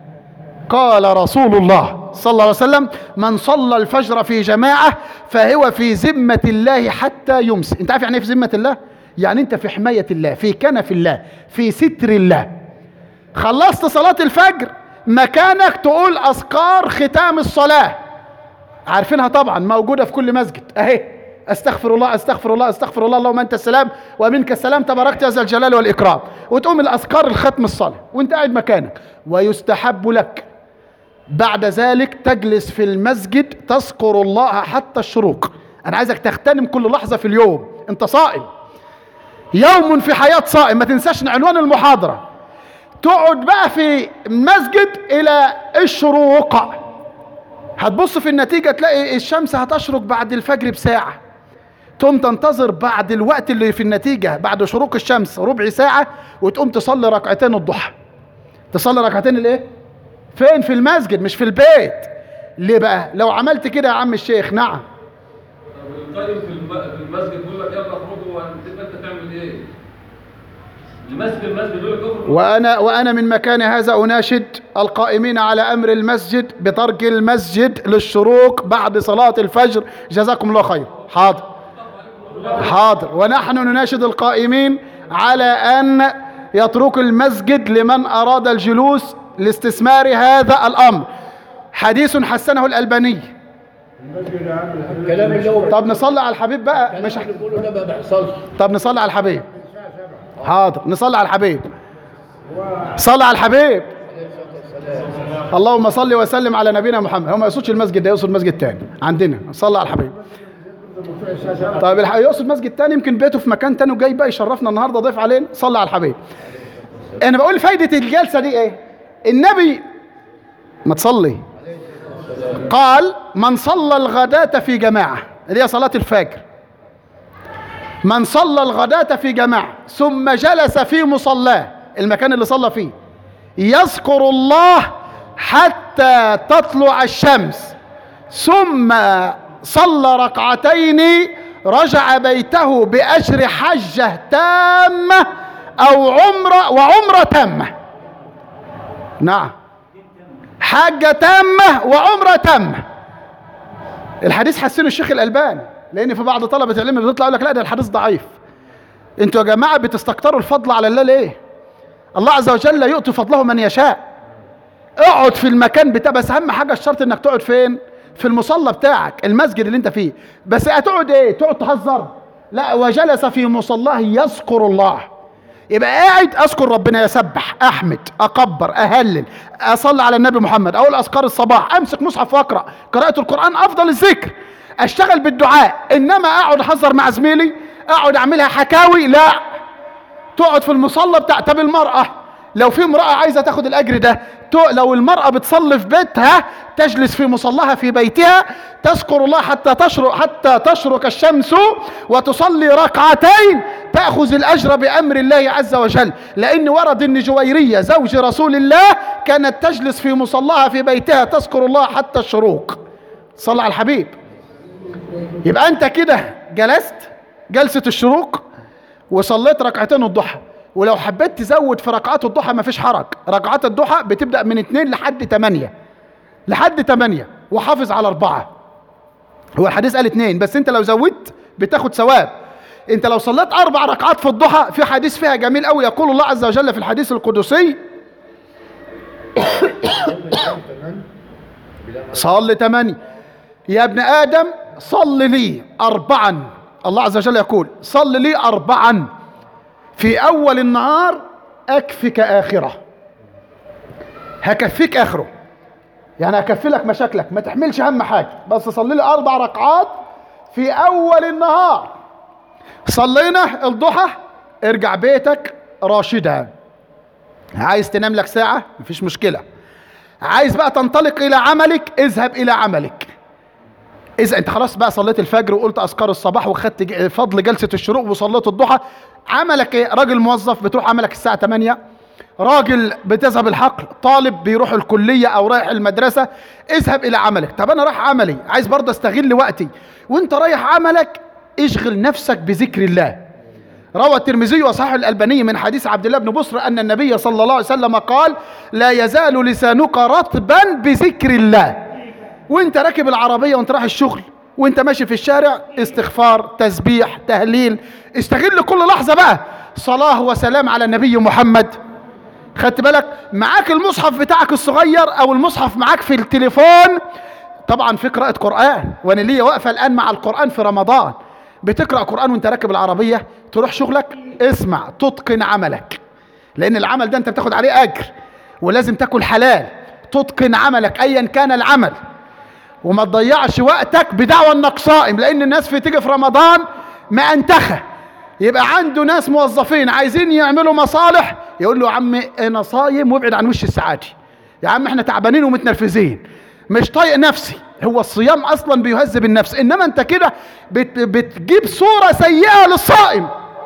Speaker 3: قال رسول الله صلى الله عليه وسلم من صلى الفجر في جماعة فهو في ذمة الله حتى يمسي انت عارف يعني ايه في ذمة الله يعني انت في حماية الله في كنف الله في ستر الله خلصت صلاة الفجر مكانك تقول أذكار ختام الصلاة عارفينها طبعا موجودة في كل مسجد أهي استغفر الله استغفر الله استغفر الله اللهم انت السلام ومنك السلام تباركت يا ذا الجلال والاكرام وتقوم الاذكار الختم الصلاه وانت قاعد مكانك ويستحب لك بعد ذلك تجلس في المسجد تذكر الله حتى الشروق انا عايزك تغتنم كل لحظه في اليوم انت صائم يوم في حياه صائم ما تنساش عنوان المحاضره تقعد بقى في المسجد الى الشروق هتبص في النتيجه تلاقي الشمس هتشرق بعد الفجر بساعه تقوم تنتظر بعد الوقت اللي في النتيجة بعد شروق الشمس ربع ساعة وتقوم تصلي ركعتين الضحى تصلي ركعتين الايه فين في المسجد مش في البيت ليه بقى لو عملت كده يا عم الشيخ نعم
Speaker 5: القائم في الم- في المسجد يقول لك يلا اخرجوا وانت انت تعمل ايه؟ المسجد المسجد يقول لك اخرج
Speaker 3: وأنا وأنا من مكان هذا أناشد القائمين على أمر المسجد بترك المسجد للشروق بعد صلاة الفجر جزاكم الله خير حاضر حاضر ونحن نناشد القائمين على أن يتركوا المسجد لمن أراد الجلوس لاستثمار هذا الامر حديث حسنه الالباني
Speaker 4: الكلام اللي هو
Speaker 3: طب نصلي على الحبيب بقى مش
Speaker 4: اللي بيقولوا ده ما بيحصلش
Speaker 3: طب نصلي على الحبيب حاضر نصلي على الحبيب صلي على الحبيب اللهم صل وسلم على نبينا محمد هو ما يقصدش المسجد ده يقصد مسجد تاني عندنا صلى على الحبيب طيب الح- يقصد مسجد تاني يمكن بيته في مكان تاني وجاي بقى يشرفنا النهارده ضيف علينا صلى على الحبيب انا بقول فايده الجلسه دي ايه النبي ما تصلي قال من صلى الغداة في جماعة اللي هي صلاة الفجر من صلى الغداة في جماعة ثم جلس في مصلاه المكان اللي صلى فيه يذكر الله حتى تطلع الشمس ثم صلى ركعتين رجع بيته بأجر حجة تامة أو عمرة وعمرة تامة نعم حاجة تامة وعمرة تامة الحديث حسنه الشيخ الألباني لأن في بعض طلبة العلم بتطلع يقول لك لا ده الحديث ضعيف انتوا يا جماعة بتستكتروا الفضل على الله ليه الله عز وجل يؤتي فضله من يشاء اقعد في المكان بتاع بس اهم حاجة الشرط انك تقعد فين في المصلى بتاعك المسجد اللي انت فيه بس هتقعد ايه تقعد تهزر لا وجلس في مصلاه يذكر الله يبقى قاعد اذكر ربنا يسبح احمد اكبر اهلل اصلي على النبي محمد اقول اذكار الصباح امسك مصحف واقرا قراءه القران افضل الذكر اشتغل بالدعاء انما اقعد اهزر مع زميلي اقعد اعملها حكاوي لا تقعد في المصلى بتاع طب المرأة لو في امرأة عايزة تاخد الأجر ده تو- لو المرأة بتصلي في بيتها تجلس في مصلاها في بيتها تذكر الله حتى تشرق حتى تشرق الشمس وتصلي ركعتين تأخذ الأجر بأمر الله عز وجل لأن ورد أن جويرية زوج رسول الله كانت تجلس في مصلاها في بيتها تذكر الله حتى الشروق صلى على الحبيب يبقى أنت كده جلست جلسة الشروق وصليت ركعتين الضحى ولو حبيت تزود في ركعات الضحى مفيش حرج ركعات الضحى بتبدأ من اتنين لحد تمانية لحد تمانية وحافظ على أربعة هو الحديث قال اتنين بس انت لو زودت بتاخد ثواب انت لو صليت أربع ركعات في الضحى في حديث فيها جميل قوي يقول الله عز وجل في الحديث القدسي صل تمانية يا ابن آدم صل لي أربعا الله عز وجل يقول صل لي أربعا في أول النهار أكفك آخرة هكفيك آخره يعني هكفي لك مشاكلك ما تحملش هم حاجة بس صلي لي أربع ركعات في أول النهار صلينا الضحى ارجع بيتك راشدا عايز تنام لك ساعة مفيش مشكلة عايز بقى تنطلق إلى عملك اذهب إلى عملك إذا أنت خلاص بقى صليت الفجر وقلت أذكار الصباح وخدت ج- فضل جلسة الشروق وصليت الضحى عملك إيه؟ راجل موظف بتروح عملك الساعة 8 راجل بتذهب الحقل طالب بيروح الكلية أو رايح المدرسة اذهب إلى عملك طب أنا رايح عملي عايز برضه استغل وقتي وأنت رايح عملك اشغل نفسك بذكر الله روى الترمذي وصححه الألباني من حديث عبد الله بن بصر أن النبي صلى الله عليه وسلم قال لا يزال لسانك رطبا بذكر الله وانت راكب العربية وانت رايح الشغل وانت ماشي في الشارع استغفار تسبيح تهليل استغل كل لحظة بقى صلاة وسلام على النبي محمد خدت بالك معاك المصحف بتاعك الصغير او المصحف معاك في التليفون طبعا في قراءة قرآن وانا ليا واقفة الان مع القرآن في رمضان بتقرأ قرآن وانت راكب العربية تروح شغلك اسمع تتقن عملك لان العمل ده انت بتاخد عليه اجر ولازم تاكل حلال تتقن عملك ايا كان العمل وما تضيعش وقتك بدعوى انك صائم لان الناس في تيجي في رمضان مأنتخة يبقى عنده ناس موظفين عايزين يعملوا مصالح يقول له يا عم انا صايم وابعد عن وش السعادة يا عم احنا تعبانين ومتنرفزين مش طايق نفسي هو الصيام اصلا بيهذب النفس انما انت كده بت بتجيب صورة سيئة للصائم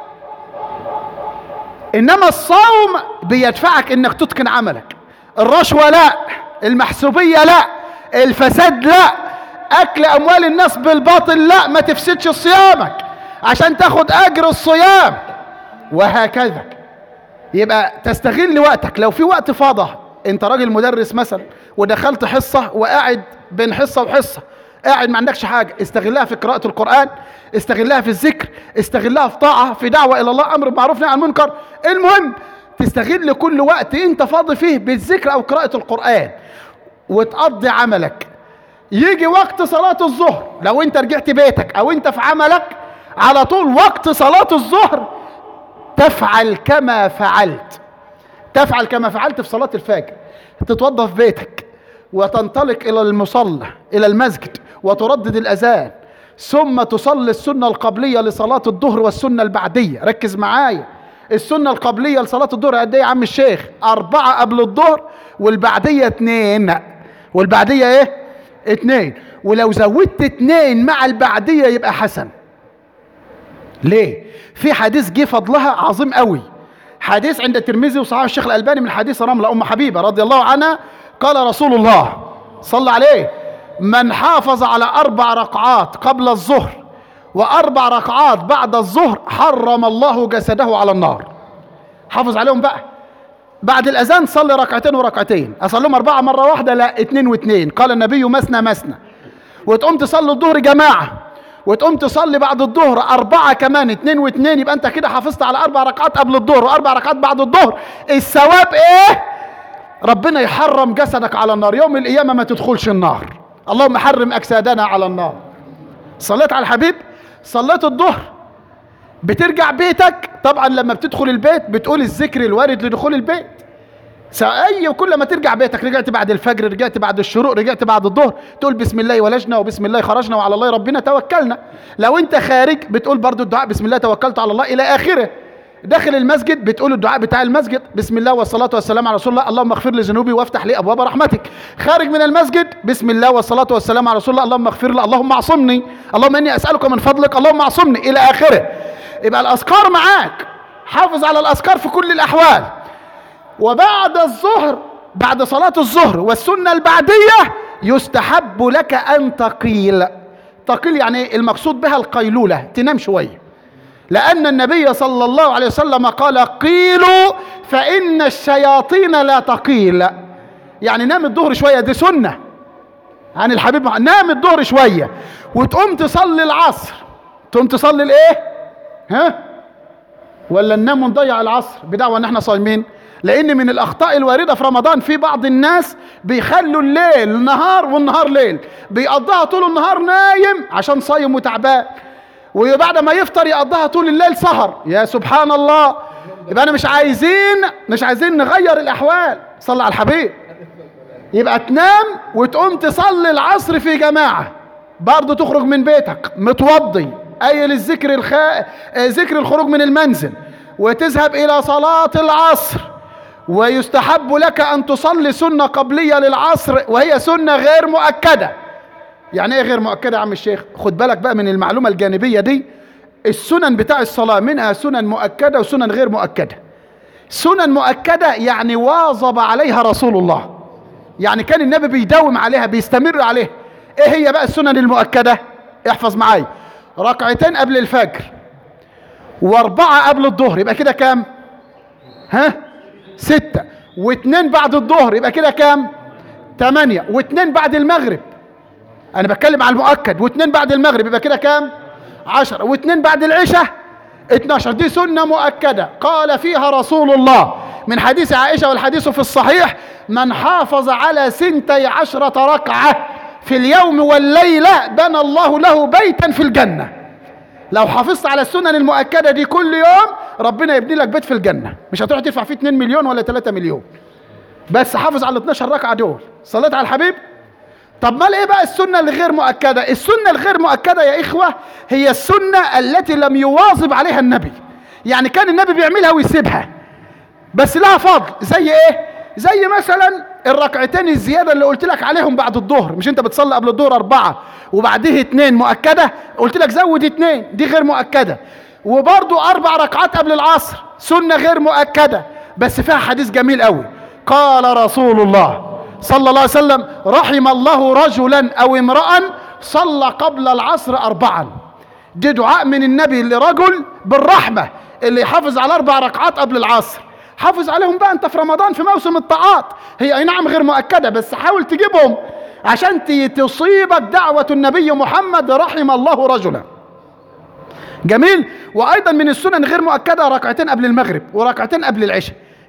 Speaker 3: انما الصوم بيدفعك انك تتقن عملك الرشوة لا المحسوبية لا الفساد لا اكل اموال الناس بالباطل لا ما تفسدش صيامك عشان تاخد اجر الصيام وهكذا يبقى تستغل وقتك لو في وقت فاضي انت راجل مدرس مثلا ودخلت حصة وقاعد بين حصة وحصة قاعد ما عندكش حاجة استغلها في قراءة القرآن استغلها في الذكر استغلها في طاعة في دعوة إلى الله أمر بالمعروف نهي عن المنكر المهم تستغل كل وقت انت فاضي فيه بالذكر او قراءة القرآن وتقضي عملك يجي وقت صلاة الظهر لو انت رجعت بيتك او انت في عملك على طول وقت صلاة الظهر تفعل كما فعلت تفعل كما فعلت في صلاة الفجر تتوضى في بيتك وتنطلق إلى المصلى إلى المسجد وتردد الأذان ثم تصلي السنة القبلية لصلاة الظهر والسنة البعدية ركز معايا السنة القبلية لصلاة الظهر قد ايه يا عم الشيخ أربعة قبل الظهر والبعدية اتنين والبعدية ايه اتنين ولو زودت اتنين مع البعدية يبقى حسن ليه في حديث جه فضلها عظيم قوي حديث عند الترمذي وصححه الشيخ الألباني من حديث رملة أم حبيبة رضي الله عنها قال رسول الله صلى عليه من حافظ على أربع ركعات قبل الظهر وأربع ركعات بعد الظهر حرم الله جسده على النار حافظ عليهم بقى بعد الأذان صلي ركعتين وركعتين أصليهم أربعة مرة واحدة لا اتنين واتنين قال النبي مثنى مثنى وتقوم تصلي الظهر جماعة وتقوم تصلي بعد الظهر أربعة كمان اتنين واتنين يبقى أنت كده حافظت على أربع ركعات قبل الظهر وأربع ركعات بعد الظهر الثواب إيه؟ ربنا يحرم جسدك على النار يوم القيامة ما تدخلش النار اللهم حرم أجسادنا على النار صليت على الحبيب صليت الظهر بترجع بيتك طبعا لما بتدخل البيت بتقول الذكر الوارد لدخول البيت اي كل ما ترجع بيتك رجعت بعد الفجر رجعت بعد الشروق رجعت بعد الظهر تقول بسم الله ولجنا وبسم الله خرجنا وعلى الله ربنا توكلنا لو انت خارج بتقول برضو الدعاء بسم الله توكلت على الله الى اخره داخل المسجد بتقول الدعاء بتاع المسجد بسم الله والصلاة والسلام على رسول الله اللهم اغفر لي ذنوبي وافتح لي ابواب رحمتك خارج من المسجد بسم الله والصلاة والسلام على رسول الله اللهم اغفر لي اللهم اعصمني اللهم اني اسألك من فضلك اللهم اعصمني الى اخره يبقى الاذكار معاك حافظ على الاذكار في كل الاحوال وبعد الظهر بعد صلاة الظهر والسنة البعدية يستحب لك أن تقيل تقيل يعني المقصود بها القيلولة تنام شوية لأن النبي صلى الله عليه وسلم قال قيلوا فإن الشياطين لا تقيل يعني نام الظهر شوية دي سنة عن الحبيب محمد نام الظهر شوية وتقوم تصلي العصر تقوم تصلي الايه ها ولا ننام ونضيع العصر بدعوى ان احنا صايمين لان من الاخطاء الوارده في رمضان في بعض الناس بيخلوا الليل نهار والنهار ليل بيقضيها طول النهار نايم عشان صايم وتعبان وبعد ما يفطر يقضيها طول الليل سهر يا سبحان الله يبقى انا مش عايزين مش عايزين نغير الاحوال صلى على الحبيب يبقى تنام وتقوم تصلي العصر في جماعه برضه تخرج من بيتك متوضي قايل الذكر الخا... ذكر الخروج من المنزل وتذهب الى صلاه العصر ويستحب لك ان تصلي سنه قبليه للعصر وهي سنه غير مؤكده يعني ايه غير مؤكده يا عم الشيخ خد بالك بقى من المعلومه الجانبيه دي السنن بتاع الصلاه منها سنن مؤكده وسنن غير مؤكده سنن مؤكده يعني واظب عليها رسول الله يعني كان النبي بيداوم عليها بيستمر عليها ايه هي بقى السنن المؤكده احفظ معايا ركعتين قبل الفجر واربعه قبل الظهر يبقى كده كام ها ستة واثنين بعد الظهر يبقى كده كام تمانية واثنين بعد المغرب انا بتكلم على المؤكد واثنين بعد المغرب يبقى كده كام عشرة واثنين بعد العشاء 12 دي سنة مؤكدة قال فيها رسول الله من حديث عائشة والحديث في الصحيح من حافظ على سنتي عشرة ركعة في اليوم والليلة بنى الله له بيتا في الجنة لو حافظت على السنن المؤكدة دي كل يوم ربنا يبني لك بيت في الجنة مش هتروح تدفع فيه 2 مليون ولا 3 مليون بس حافظ على ال 12 ركعة دول صليت على الحبيب طب مال ايه بقى السنة الغير مؤكدة السنة الغير مؤكدة يا اخوة هي السنة التي لم يواظب عليها النبي يعني كان النبي بيعملها ويسيبها بس لها فضل زي ايه زي مثلا الركعتين الزيادة اللي قلت لك عليهم بعد الظهر مش انت بتصلي قبل الظهر اربعة وبعديه اتنين مؤكدة قلت لك زود اتنين دي غير مؤكدة وبرضو اربع ركعات قبل العصر سنة غير مؤكدة بس فيها حديث جميل قوي قال رسول الله صلى الله عليه وسلم رحم الله رجلا او امرأ صلى قبل العصر اربعا دي دعاء من النبي لرجل بالرحمة اللي يحافظ على اربع ركعات قبل العصر حافظ عليهم بقى انت في رمضان في موسم الطاعات هي اي نعم غير مؤكدة بس حاول تجيبهم عشان تصيبك دعوة النبي محمد رحم الله رجلا جميل وايضا من السنن غير مؤكدة ركعتين قبل المغرب وركعتين قبل العشاء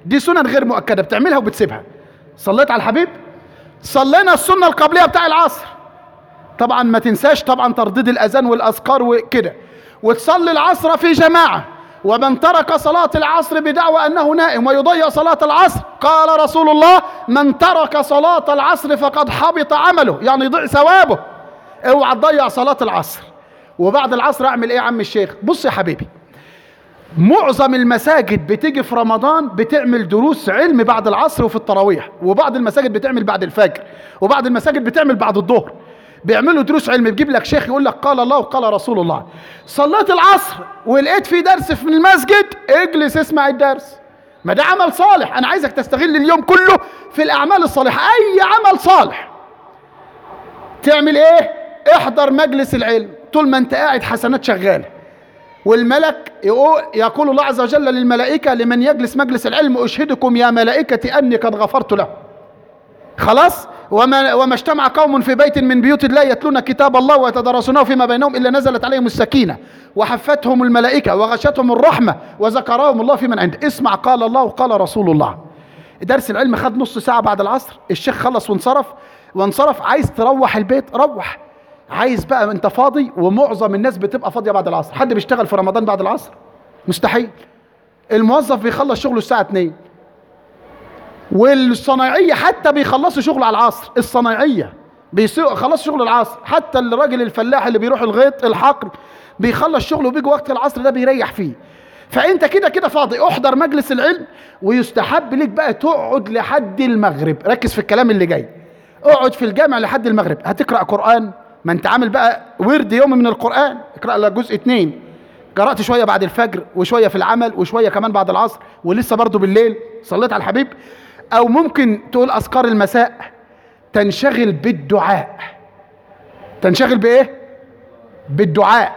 Speaker 3: دي سنن غير مؤكده بتعملها وبتسيبها صليت على الحبيب صلينا السنه القبليه بتاع العصر طبعا ما تنساش طبعا ترديد الاذان والاذكار وكده وتصلي العصر في جماعه ومن ترك صلاة العصر بدعوى أنه نائم ويضيع صلاة العصر قال رسول الله من ترك صلاة العصر فقد حبط عمله يعني يضيع ثوابه اوعى تضيع صلاة العصر وبعد العصر اعمل ايه يا عم الشيخ بص يا حبيبي معظم المساجد بتيجي في رمضان بتعمل دروس علم بعد العصر وفي التراويح وبعض المساجد بتعمل بعد الفجر وبعض المساجد بتعمل بعد الظهر بيعملوا دروس علم بيجيب لك شيخ يقول لك قال الله وقال رسول الله صليت العصر ولقيت في درس في المسجد اجلس اسمع الدرس ما ده عمل صالح انا عايزك تستغل اليوم كله في الاعمال الصالحه اي عمل صالح تعمل ايه احضر مجلس العلم طول ما انت قاعد حسنات شغاله والملك يقول, يقول الله عز وجل للملائكة لمن يجلس مجلس العلم أشهدكم يا ملائكتي أني قد غفرت له خلاص وما, وما اجتمع قوم في بيت من بيوت الله يتلون كتاب الله ويتدارسونه فيما بينهم إلا نزلت عليهم السكينة وحفتهم الملائكة وغشتهم الرحمة وذكرهم الله في من عنده اسمع قال الله وقال رسول الله درس العلم خد نص ساعة بعد العصر الشيخ خلص وانصرف وانصرف عايز تروح البيت روح عايز بقى انت فاضي ومعظم الناس بتبقى فاضيه بعد العصر حد بيشتغل في رمضان بعد العصر مستحيل الموظف بيخلص شغله الساعه 2 والصنايعيه حتى بيخلصوا شغل على العصر الصنايعيه بيخلصوا شغل العصر حتى الراجل الفلاح اللي بيروح الغيط الحقل بيخلص شغله وبيجي وقت العصر ده بيريح فيه فانت كده كده فاضي احضر مجلس العلم ويستحب لك بقى تقعد لحد المغرب ركز في الكلام اللي جاي اقعد في الجامع لحد المغرب هتقرا قران ما انت عامل بقى ورد يوم من القرآن اقرأ لك جزء اتنين قرأت شوية بعد الفجر وشوية في العمل وشوية كمان بعد العصر ولسه برضو بالليل صليت على الحبيب او ممكن تقول اذكار المساء تنشغل بالدعاء تنشغل بايه بالدعاء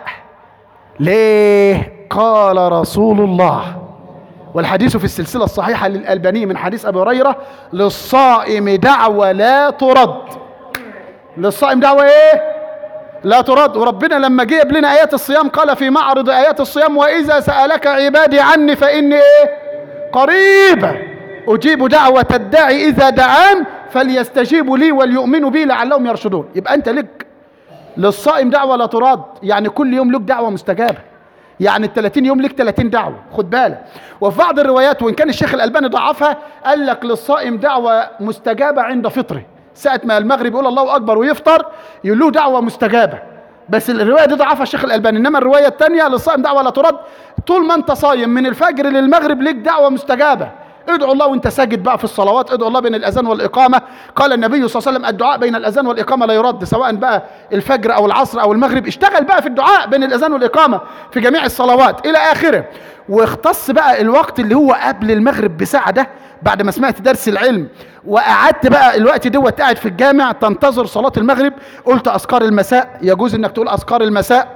Speaker 3: ليه قال رسول الله والحديث في السلسلة الصحيحة للألباني من حديث أبي هريرة للصائم دعوة لا ترد للصائم دعوة ايه لا ترد وربنا لما جه لنا ايات الصيام قال في معرض ايات الصيام واذا سالك عبادي عني فاني ايه قريب اجيب دعوه الداعي اذا دعان فليستجيبوا لي وليؤمنوا بي لعلهم يرشدون يبقى انت لك للصائم دعوه لا ترد يعني كل يوم لك دعوه مستجابه يعني ال 30 يوم لك 30 دعوه خد بالك وفي بعض الروايات وان كان الشيخ الالباني ضعفها قال لك للصائم دعوه مستجابه عند فطره ساعة ما المغرب يقول الله أكبر ويفطر يقول له دعوة مستجابة بس الرواية دي ضعفها الشيخ الألباني إنما الرواية الثانية للصائم دعوة لا ترد طول ما أنت صايم من الفجر للمغرب ليك دعوة مستجابة ادعو الله وانت ساجد بقى في الصلوات ادعو الله بين الاذان والاقامه قال النبي صلى الله عليه وسلم الدعاء بين الاذان والاقامه لا يرد سواء بقى الفجر او العصر او المغرب اشتغل بقى في الدعاء بين الاذان والاقامه في جميع الصلوات الى اخره واختص بقى الوقت اللي هو قبل المغرب بساعه ده بعد ما سمعت درس العلم وقعدت بقى الوقت دوت قاعد في الجامع تنتظر صلاه المغرب قلت اذكار المساء يجوز انك تقول اذكار المساء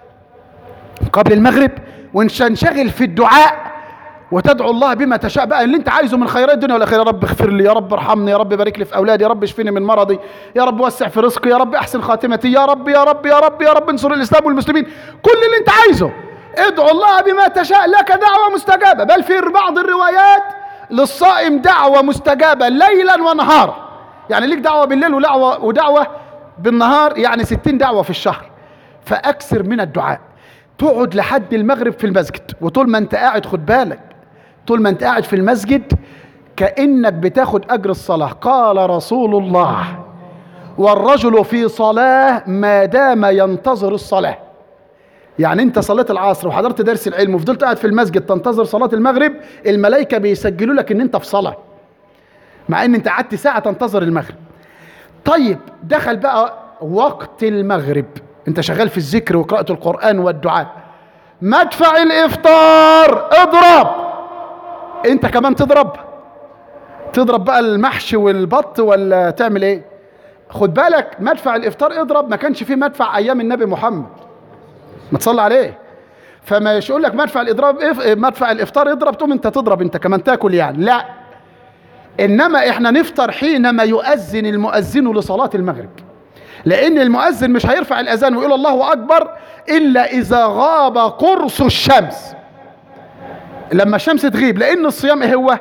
Speaker 3: قبل المغرب ونشغل في الدعاء وتدعو الله بما تشاء بقى اللي انت عايزه من خيرات الدنيا والاخره يا رب اغفر لي يا رب ارحمني يا رب بارك لي في اولادي يا رب اشفني من مرضي يا رب وسع في رزقي يا رب احسن خاتمتي يا رب يا رب يا رب يا رب انصر الاسلام والمسلمين كل اللي انت عايزه ادعو الله بما تشاء لك دعوه مستجابه بل في بعض الروايات للصائم دعوه مستجابه ليلا ونهارا يعني ليك دعوه بالليل ودعوه ودعوه بالنهار يعني ستين دعوه في الشهر فاكثر من الدعاء تقعد لحد المغرب في المسجد وطول ما انت قاعد خد بالك طول ما انت قاعد في المسجد كانك بتاخد اجر الصلاه قال رسول الله والرجل في صلاه ما دام ينتظر الصلاه يعني انت صليت العصر وحضرت درس العلم وفضلت قاعد في المسجد تنتظر صلاه المغرب الملائكه بيسجلوا لك ان انت في صلاه مع ان انت قعدت ساعه تنتظر المغرب طيب دخل بقى وقت المغرب انت شغال في الذكر وقراءه القران والدعاء مدفع الافطار اضرب انت كمان تضرب تضرب بقى المحشي والبط ولا تعمل ايه خد بالك مدفع الافطار اضرب ما كانش فيه مدفع ايام النبي محمد ما تصلي عليه فما يقول لك مدفع الاضراب إف... مدفع الافطار اضرب تقوم انت تضرب انت كمان تاكل يعني لا انما احنا نفطر حينما يؤذن المؤذن لصلاه المغرب لان المؤذن مش هيرفع الاذان ويقول الله اكبر الا اذا غاب قرص الشمس لما الشمس تغيب لان الصيام ايه هو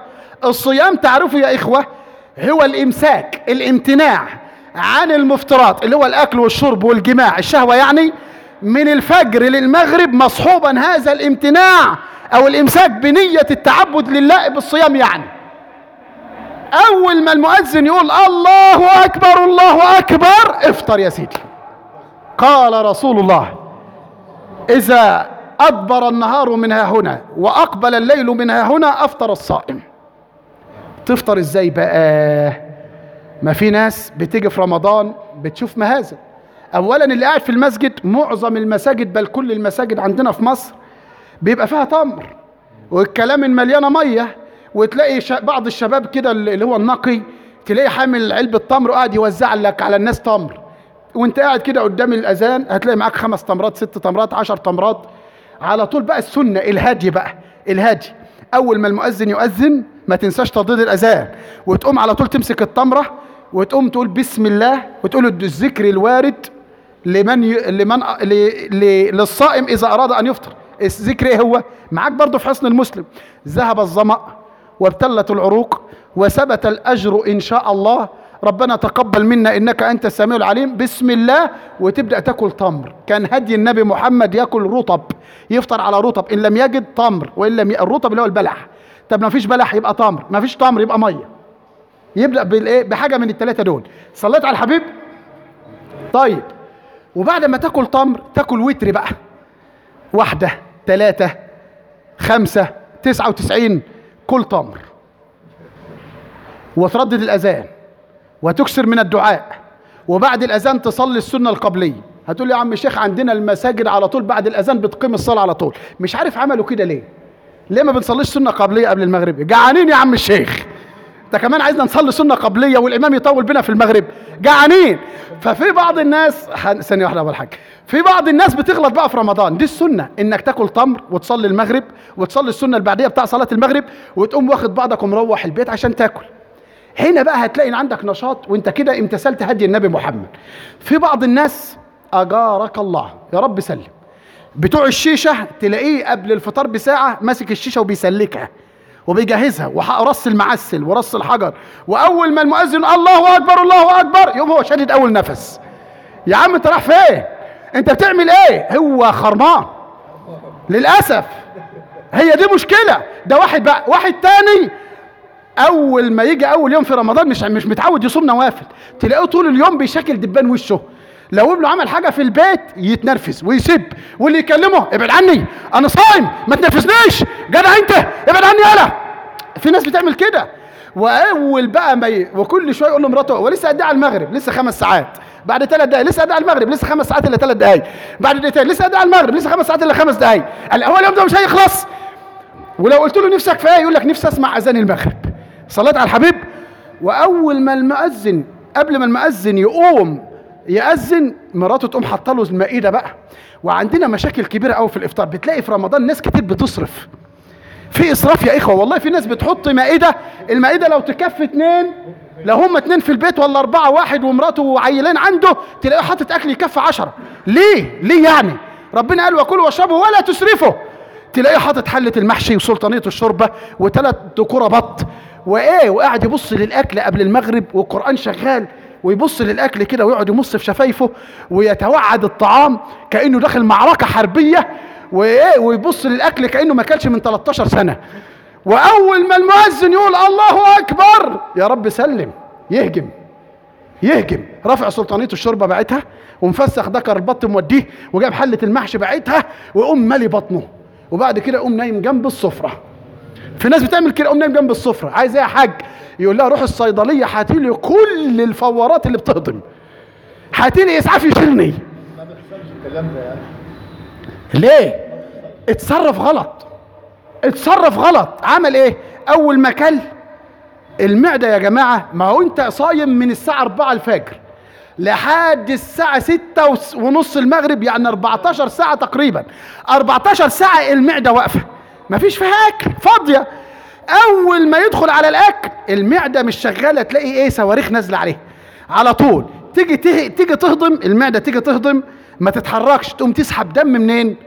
Speaker 3: الصيام تعرفوا يا إخوة هو الإمساك الامتناع عن المفترات اللي هو الأكل والشرب والجماع الشهوة يعني من الفجر للمغرب مصحوبا هذا الامتناع أو الإمساك بنية التعبد لله بالصيام يعني أول ما المؤذن يقول الله أكبر الله أكبر افطر يا سيدي قال رسول الله إذا أدبر النهار من ها هنا وأقبل الليل من ها هنا أفطر الصائم تفطر إزاي بقى ما في ناس بتيجي في رمضان بتشوف مهازة أولا اللي قاعد في المسجد معظم المساجد بل كل المساجد عندنا في مصر بيبقى فيها تمر والكلام مليانة مية وتلاقي ش- بعض الشباب كده اللي هو النقي تلاقيه حامل علبة تمر وقاعد يوزع لك على الناس تمر وانت قاعد كده قدام الاذان هتلاقي معاك خمس تمرات ست تمرات عشر تمرات على طول بقى السنه الهادي بقى الهادي اول ما المؤذن يؤذن ما تنساش ترديد الاذان وتقوم على طول تمسك التمره وتقوم تقول بسم الله وتقول الذكر الوارد لمن ي... لمن ل... ل... للصائم اذا اراد ان يفطر الذكر ايه هو معاك برضه في حسن المسلم ذهب الظمأ وابتلت العروق وثبت الاجر ان شاء الله ربنا تقبل منا انك انت السميع العليم بسم الله وتبدا تاكل تمر كان هدي النبي محمد ياكل رطب يفطر على رطب ان لم يجد تمر وان لم ي... الرطب اللي هو البلح طب ما فيش بلح يبقى تمر ما فيش تمر يبقى ميه يبدا بالايه بحاجه من الثلاثه دول صليت على الحبيب طيب وبعد ما تاكل تمر تاكل وتر بقى واحده ثلاثه خمسه تسعه وتسعين كل تمر وتردد الاذان وتكثر من الدعاء وبعد الاذان تصلي السنه القبليه هتقول لي يا عم الشيخ عندنا المساجد على طول بعد الاذان بتقيم الصلاه على طول مش عارف عملوا كده ليه ليه ما بنصليش سنه قبليه قبل المغرب جعانين يا عم الشيخ انت كمان عايزنا نصلي سنه قبليه والامام يطول بنا في المغرب جعانين ففي بعض الناس ح- ثانيه واحده اول حاجه في بعض الناس بتغلط بقى في رمضان دي السنه انك تاكل تمر وتصلي المغرب وتصلي السنه البعديه بتاع صلاه المغرب وتقوم واخد بعضك ومروح البيت عشان تاكل هنا بقى هتلاقي ان عندك نشاط وانت كده امتثلت هدي النبي محمد في بعض الناس اجارك الله يا رب سلم بتوع الشيشه تلاقيه قبل الفطار بساعه ماسك الشيشه وبيسلكها وبيجهزها ورص المعسل ورص الحجر واول ما المؤذن الله اكبر الله اكبر يقوم هو شادد اول نفس يا عم انت رايح فين انت بتعمل ايه هو خرمان للاسف هي دي مشكله ده واحد بقى واحد تاني اول ما يجي اول يوم في رمضان مش مش متعود يصوم نوافل تلاقيه طول اليوم بيشكل دبان وشه لو ابنه عمل حاجه في البيت يتنرفز ويسب واللي يكلمه ابعد عني انا صايم ما تنرفزنيش جدع انت ابعد عني يالا في ناس بتعمل كده واول بقى ما ي... وكل شويه يقول لمراته ولسه قد إيه على المغرب لسه خمس ساعات بعد ثلاث دقايق لسه قد إيه على المغرب لسه خمس ساعات الا ثلاث دقايق بعد دقيقتين لسه قد إيه على المغرب لسه خمس ساعات الا خمس دقايق قال هو اليوم ده مش هيخلص ولو قلت له نفسك في ايه يقول لك نفسي اسمع اذان المغرب صليت على الحبيب واول ما المؤذن قبل ما المؤذن يقوم يأذن مراته تقوم حاطه له المائده بقى وعندنا مشاكل كبيره قوي في الافطار بتلاقي في رمضان ناس كتير بتصرف في اسراف يا اخوه والله في ناس بتحط مائده المائده لو تكفي اتنين لو هم اتنين في البيت ولا اربعه واحد ومراته وعيلين عنده تلاقيه حاطط اكل يكفي عشرة ليه ليه يعني ربنا قال وكلوا واشربوا ولا تسرفوا تلاقيه حاطط حله المحشي وسلطانيه الشوربه وثلاث كوره بط وايه وقاعد يبص للاكل قبل المغرب والقران شغال ويبص للاكل كده ويقعد يمص في شفايفه ويتوعد الطعام كانه داخل معركه حربيه وايه ويبص للاكل كانه ما كلش من 13 سنه واول ما المؤذن يقول الله اكبر يا رب سلم يهجم يهجم رافع سلطانيه الشوربه باعتها ومفسخ ذكر البط موديه وجاب حله المحشي باعتها ويقوم مالي بطنه وبعد كده يقوم نايم جنب السفره في ناس بتعمل كده يقوم نايم جنب السفره عايز ايه يا حاج يقول لها روح الصيدليه هاتي لي كل الفورات اللي بتهضم هاتي لي اسعاف يشيلني ليه اتصرف غلط اتصرف غلط عمل ايه اول ما كل المعده يا جماعه ما هو انت صايم من الساعه 4 الفجر لحد الساعة ستة وس- ونص المغرب يعني 14 ساعة تقريبا 14 ساعة المعدة واقفة مفيش فيها أكل فاضية أول ما يدخل على الأكل المعدة مش شغالة تلاقي إيه صواريخ نازلة عليه على طول تيجي ته- تيجي تهضم المعدة تيجي تهضم ما تتحركش تقوم تسحب دم منين؟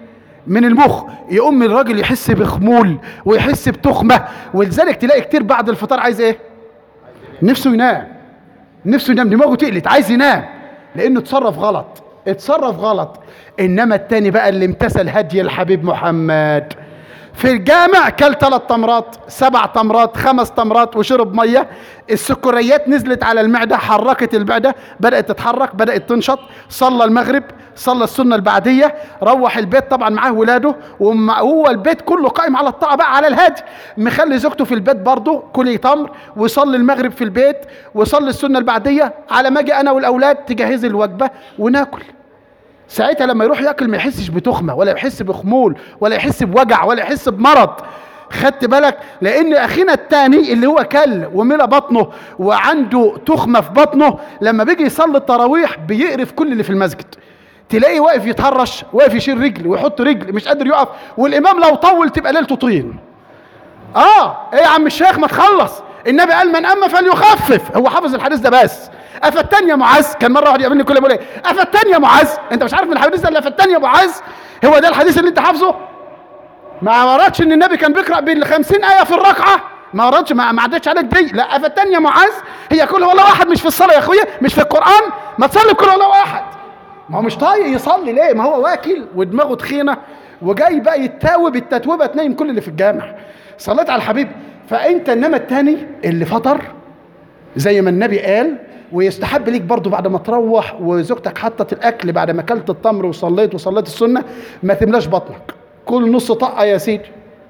Speaker 3: من المخ يقوم الراجل يحس بخمول ويحس بتخمه ولذلك تلاقي كتير بعد الفطار عايز ايه نفسه ينام نفسه ينام دماغه تقلت عايز ينام لانه اتصرف غلط اتصرف غلط انما التاني بقى اللي امتثل هدي الحبيب محمد في الجامع كل ثلاث تمرات سبع تمرات خمس تمرات وشرب ميه السكريات نزلت على المعده حركت المعده بدات تتحرك بدات تنشط صلى المغرب صلى السنه البعديه روح البيت طبعا معاه ولاده وهو البيت كله قائم على الطاعه بقى على الهادي مخلي زوجته في البيت برضه كلي تمر ويصلي المغرب في البيت ويصلي السنه البعديه على ما اجي انا والاولاد تجهز الوجبه وناكل ساعتها لما يروح ياكل ما يحسش بتخمه ولا يحس بخمول ولا يحس بوجع ولا يحس بمرض خدت بالك لان اخينا التاني اللي هو كل وملى بطنه وعنده تخمه في بطنه لما بيجي يصلي التراويح بيقرف كل اللي في المسجد تلاقيه واقف يتهرش واقف يشيل رجل ويحط رجل مش قادر يقف والامام لو طول تبقى ليلته طين اه ايه يا عم الشيخ ما تخلص النبي قال من اما فليخفف هو حافظ الحديث ده بس افتان يا معاذ كان مره واحد يقابلني كل يقول ايه افتان يا معاذ انت مش عارف من الحديث ده الا افتان يا معاذ هو ده الحديث اللي انت حافظه ما وردش ان النبي كان بيقرا بال 50 ايه في الركعه ما وردش ما ما عدتش عليك دي لا افتان يا معاذ هي كل هو الله واحد مش في الصلاه يا اخويا مش في القران ما تصلي بكل هو الله واحد ما هو مش طايق يصلي ليه ما هو واكل ودماغه تخينه وجاي بقى يتاوب التتويبه تنيم كل اللي في الجامع صليت على الحبيب فانت انما التاني اللي فطر زي ما النبي قال ويستحب ليك برضو بعد ما تروح وزوجتك حطت الاكل بعد ما اكلت التمر وصليت وصليت السنه ما تملاش بطنك كل نص طقه يا سيدي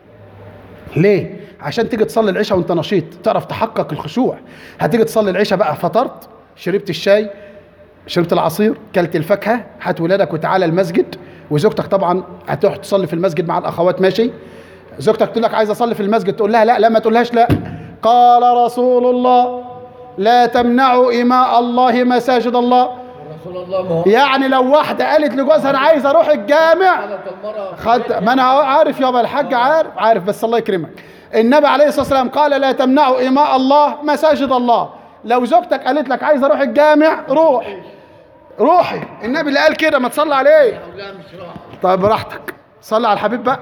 Speaker 3: ليه عشان تيجي تصلي العشاء وانت نشيط تعرف تحقق الخشوع هتيجي تصلي العشاء بقى فطرت شربت الشاي شربت العصير كلت الفاكهه هات ولادك وتعالى المسجد وزوجتك طبعا هتروح تصلي في المسجد مع الاخوات ماشي زوجتك تقول لك عايز اصلي في المسجد تقول لها لا لا ما تقولهاش لا قال رسول الله لا تمنعوا إماء الله مساجد الله
Speaker 4: رسول الله ما هو
Speaker 3: يعني لو واحدة قالت لجوزها أنا عايز أروح الجامع
Speaker 4: قالت المرأة
Speaker 3: خد ما أنا عارف يابا الحاج عارف عارف بس الله يكرمك النبي عليه الصلاة والسلام قال لا تمنعوا إماء الله مساجد الله لو زوجتك قالت لك عايز أروح الجامع روح روحي النبي اللي قال كده ما تصلي عليه
Speaker 4: لا مش راح
Speaker 3: طيب براحتك صلي على الحبيب بقى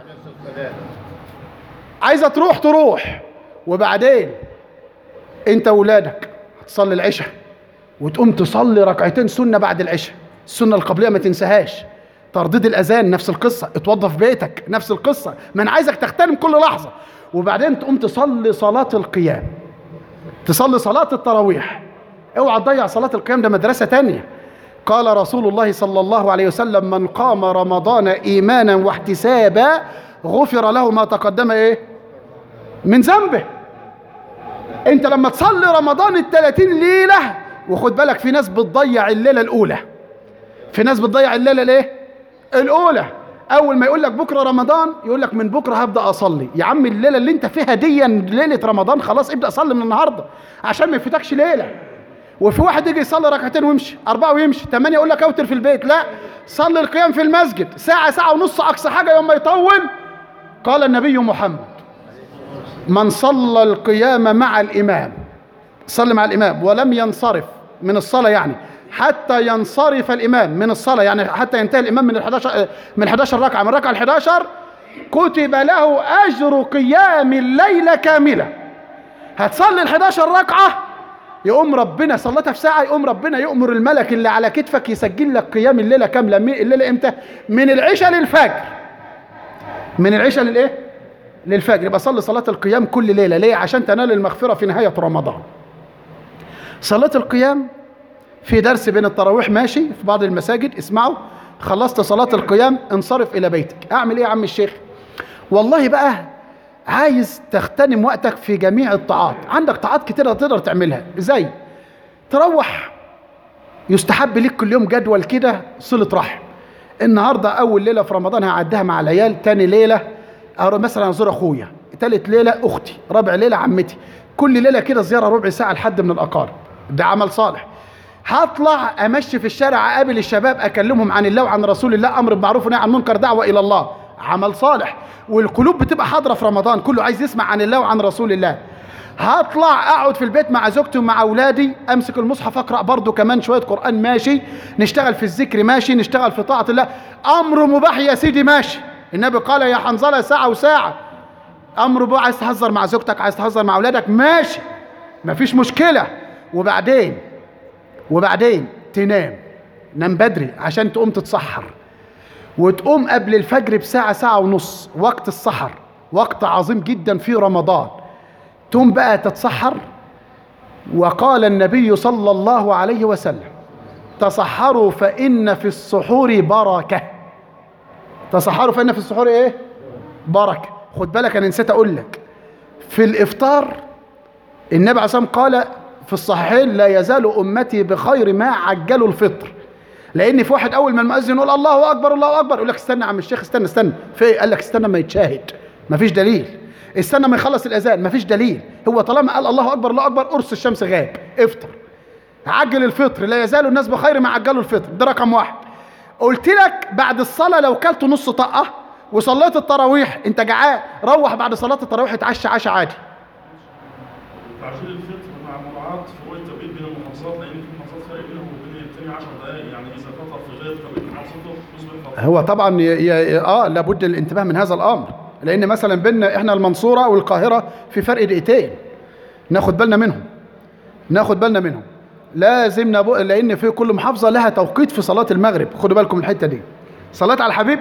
Speaker 3: عايزه تروح تروح وبعدين انت وولادك هتصلي العشاء وتقوم تصلي ركعتين سنه بعد العشاء السنه القبليه ما تنساهاش ترديد الاذان نفس القصه اتوضى في بيتك نفس القصه ما انا عايزك تغتنم كل لحظه وبعدين تقوم تصلي صلاه القيام تصلي صلاه التراويح اوعى تضيع صلاه القيام ده مدرسه تانية قال رسول الله صلى الله عليه وسلم من قام رمضان ايمانا واحتسابا غفر له ما تقدم ايه من ذنبه انت لما تصلي رمضان ال 30 ليله وخد بالك في ناس بتضيع الليله الاولى في ناس بتضيع الليله الايه الاولى اول ما يقول لك بكره رمضان يقول لك من بكره هبدا اصلي يا عم الليله اللي انت فيها دي ليله رمضان خلاص ابدا صلي من النهارده عشان ما يفوتكش ليله وفي واحد يجي يصلي ركعتين ويمشي أربعة ويمشي ثمانية يقول لك أوتر في البيت لا صلي القيام في المسجد ساعة ساعة ونص أقصى حاجة يوم ما يطول قال النبي محمد من صلى القيام مع الإمام صلي مع الإمام ولم ينصرف من الصلاة يعني حتى ينصرف الإمام من الصلاة يعني حتى ينتهي الإمام من ال 11 من 11 ركعة من الركعة ال 11 كتب له أجر قيام الليلة كاملة هتصلي ال 11 ركعة يقوم ربنا صلتها في ساعة يقوم ربنا يؤمر الملك اللي على كتفك يسجل لك قيام الليلة كاملة من الليلة امتى؟ من العشاء للفجر من العشاء للايه؟ للفجر يبقى صلي صلاة القيام كل ليلة ليه؟ عشان تنال المغفرة في نهاية رمضان صلاة القيام في درس بين التراويح ماشي في بعض المساجد اسمعوا خلصت صلاة القيام انصرف إلى بيتك أعمل إيه يا عم الشيخ والله بقى عايز تغتنم وقتك في جميع الطاعات عندك طاعات كتيرة تقدر تعملها زي تروح يستحب ليك كل يوم جدول كده صلة رحم النهاردة أول ليلة في رمضان هعديها مع العيال تاني ليلة أروح مثلا أزور أخويا تالت ليلة أختي رابع ليلة عمتي كل ليلة كده زيارة ربع ساعة لحد من الأقارب ده عمل صالح هطلع امشي في الشارع اقابل الشباب اكلمهم عن الله وعن رسول الله امر بالمعروف ونهي عن المنكر دعوه الى الله عمل صالح والقلوب بتبقى حاضره في رمضان كله عايز يسمع عن الله وعن رسول الله هطلع اقعد في البيت مع زوجتي ومع اولادي امسك المصحف اقرا برضو كمان شويه قران ماشي نشتغل في الذكر ماشي نشتغل في طاعه الله امر مباح يا سيدي ماشي النبي قال يا حنظله ساعه وساعه امر مباح عايز تهزر مع زوجتك عايز تهزر مع اولادك ماشي مفيش مشكله وبعدين وبعدين تنام نام بدري عشان تقوم تتسحر وتقوم قبل الفجر بساعة ساعة ونص وقت السحر وقت عظيم جدا في رمضان تقوم بقى تتسحر وقال النبي صلى الله عليه وسلم تصحروا فإن في السحور بركة تصحروا فإن في السحور إيه؟ بركة خد بالك أنا نسيت أقول لك في الإفطار النبي عليه الصلاة والسلام قال في الصحيحين لا يزال أمتي بخير ما عجلوا الفطر لان في واحد اول ما المؤذن يقول الله اكبر الله اكبر يقول لك استنى يا عم الشيخ استنى استنى في إيه؟ قال لك استنى ما يتشاهد مفيش دليل استنى ما يخلص الاذان مفيش دليل هو طالما قال الله اكبر الله اكبر قرص الشمس غاب افطر عجل الفطر لا يزال الناس بخير ما عجلوا الفطر ده رقم واحد قلت لك بعد الصلاه لو كلت نص طقه وصليت التراويح انت جعان روح بعد صلاه التراويح اتعشى عشاء عادي
Speaker 6: تعجيل الفطر مع مراعاة فروق التوقيت بين المحافظات لأن في محافظات فرق بينهم وبين التاني 10 دقائق يعني إذا فطر في غير توقيت محافظته يصبح فطر.
Speaker 3: هو طبعا ي... ي... اه لابد الانتباه من هذا الامر لان مثلا بيننا احنا المنصوره والقاهره في فرق دقيقتين ناخد بالنا منهم ناخد بالنا منهم لازم نبو... لان في كل محافظه لها توقيت في صلاه المغرب خدوا بالكم من الحته دي صلاه على الحبيب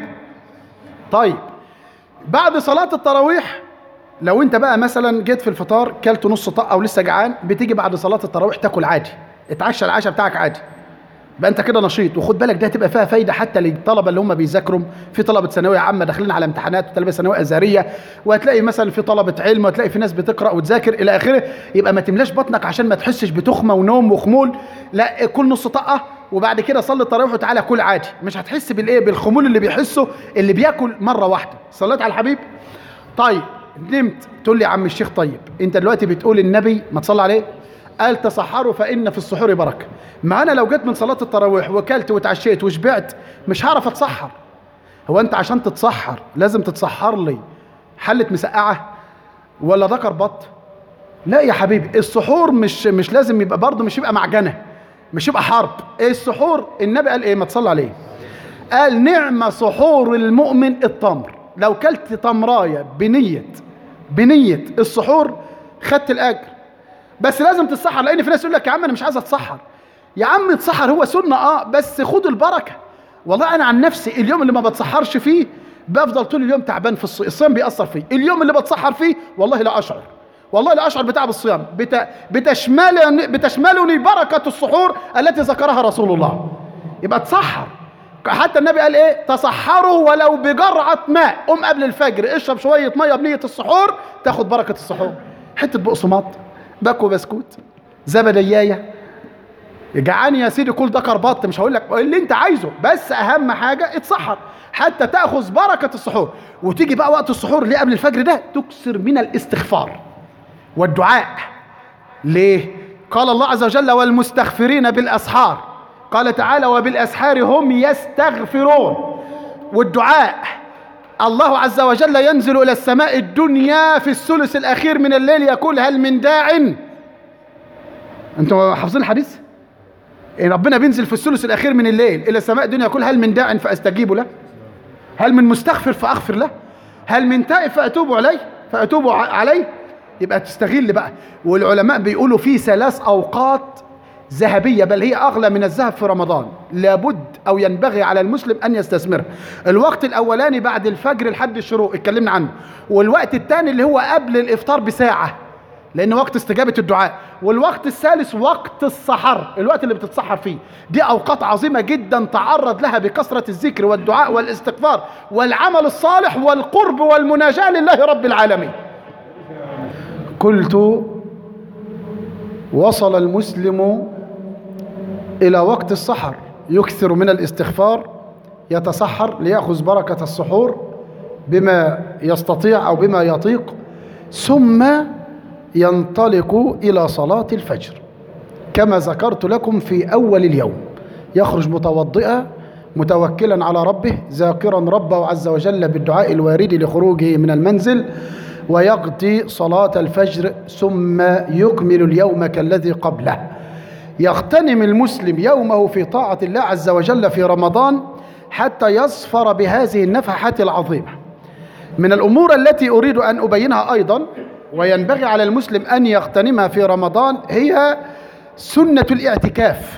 Speaker 3: طيب بعد صلاه التراويح لو انت بقى مثلا جيت في الفطار كلت نص طقه ولسه جعان بتيجي بعد صلاه التراويح تاكل عادي اتعشى العشاء بتاعك عادي يبقى انت كده نشيط وخد بالك ده هتبقى فيها فايده حتى للطلبه اللي هم بيذاكروا في طلبه ثانويه عامه داخلين على امتحانات وطلبه ثانويه ازهريه وهتلاقي مثلا في طلبه علم وهتلاقي في ناس بتقرا وتذاكر الى اخره يبقى ما تملاش بطنك عشان ما تحسش بتخمه ونوم وخمول لا كل نص طقه وبعد كده صلي التراويح وتعالى كل عادي مش هتحس بالايه بالخمول اللي بيحسه اللي بياكل مره واحده صليت على الحبيب طيب نمت تقول لي يا عم الشيخ طيب انت دلوقتي بتقول النبي ما تصلي عليه قال تصحروا فإن في السحور بركة ما أنا لو جيت من صلاة التراويح وكلت وتعشيت وشبعت مش هعرف أتسحر هو أنت عشان تتسحر لازم تتسحر لي حلة مسقعة ولا ذكر بط لا يا حبيبي السحور مش مش لازم يبقى برضه مش يبقى معجنة مش يبقى حرب إيه السحور النبي قال ايه ما تصلي عليه قال نعم سحور المؤمن التمر لو كلت تمرايه بنية بنية السحور خدت الأجر بس لازم تتسحر لان في ناس يقول لك يا عم انا مش عايز اتسحر يا عم اتسحر هو سنه اه بس خد البركه والله انا عن نفسي اليوم اللي ما بتسحرش فيه بفضل طول اليوم تعبان في الصيام الصيام بيأثر فيه اليوم اللي بتسحر فيه والله لا اشعر والله لا اشعر بتعب الصيام بت... بتشملني بتشملني بركه السحور التي ذكرها رسول الله يبقى تسحر حتى النبي قال ايه تصحروا ولو بجرعه ماء قوم قبل الفجر اشرب شويه ميه بنيه السحور تاخد بركه السحور حته بقسماط باكو بسكوت زبديايه جعان يا سيدي كل ده كربط مش هقول لك اللي انت عايزه بس اهم حاجه اتسحر حتى تاخذ بركه السحور وتيجي بقى وقت السحور اللي قبل الفجر ده تكثر من الاستغفار والدعاء ليه قال الله عز وجل والمستغفرين بالاسحار قال تعالى وبالاسحار هم يستغفرون والدعاء الله عز وجل ينزل إلى السماء الدنيا في الثلث الأخير من الليل يقول هل من داع أنتم حافظين الحديث إيه ربنا بينزل في الثلث الأخير من الليل إلى السماء الدنيا يقول هل من داع فأستجيب له هل من مستغفر فأغفر له هل من تائب فأتوب عليه فأتوب عليه يبقى تستغل بقى والعلماء بيقولوا في ثلاث أوقات ذهبية بل هي أغلى من الذهب في رمضان لابد أو ينبغي على المسلم أن يستثمرها الوقت الأولاني بعد الفجر لحد الشروق اتكلمنا عنه والوقت الثاني اللي هو قبل الإفطار بساعة لأن وقت استجابة الدعاء والوقت الثالث وقت السحر الوقت اللي بتتسحر فيه دي أوقات عظيمة جدا تعرض لها بكثرة الذكر والدعاء والاستغفار والعمل الصالح والقرب والمناجاة لله رب العالمين قلت وصل المسلم إلى وقت السحر يكثر من الاستغفار يتسحر ليأخذ بركة السحور بما يستطيع أو بما يطيق ثم ينطلق إلى صلاة الفجر كما ذكرت لكم في أول اليوم يخرج متوضئا متوكلا على ربه ذاكرا ربه عز وجل بالدعاء الوارد لخروجه من المنزل ويقضي صلاة الفجر ثم يكمل اليوم كالذي قبله يغتنم المسلم يومه في طاعة الله عز وجل في رمضان حتى يصفر بهذه النفحة العظيمة من الأمور التي أريد أن أبينها أيضا وينبغي على المسلم أن يغتنمها في رمضان هي سنة الاعتكاف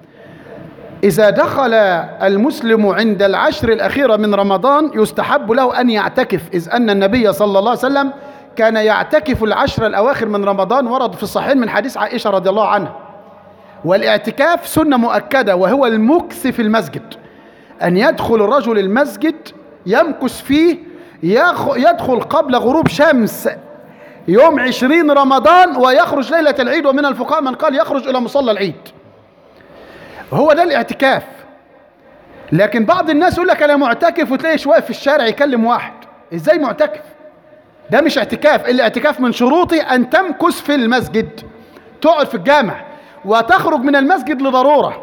Speaker 3: إذا دخل المسلم عند العشر الأخيرة من رمضان يستحب له أن يعتكف إذ أن النبي صلى الله عليه وسلم كان يعتكف العشر الأواخر من رمضان ورد في الصحيحين من حديث عائشة رضي الله عنها والاعتكاف سنة مؤكدة وهو المكث في المسجد أن يدخل الرجل المسجد يمكث فيه يخ- يدخل قبل غروب شمس يوم عشرين رمضان ويخرج ليلة العيد ومن الفقهاء من قال يخرج إلى مصلى العيد هو ده الاعتكاف لكن بعض الناس يقول لك أنا معتكف وتلاقي واقف في الشارع يكلم واحد إزاي معتكف ده مش اعتكاف الاعتكاف من شروطه أن تمكث في المسجد تقعد في الجامع وتخرج من المسجد لضرورة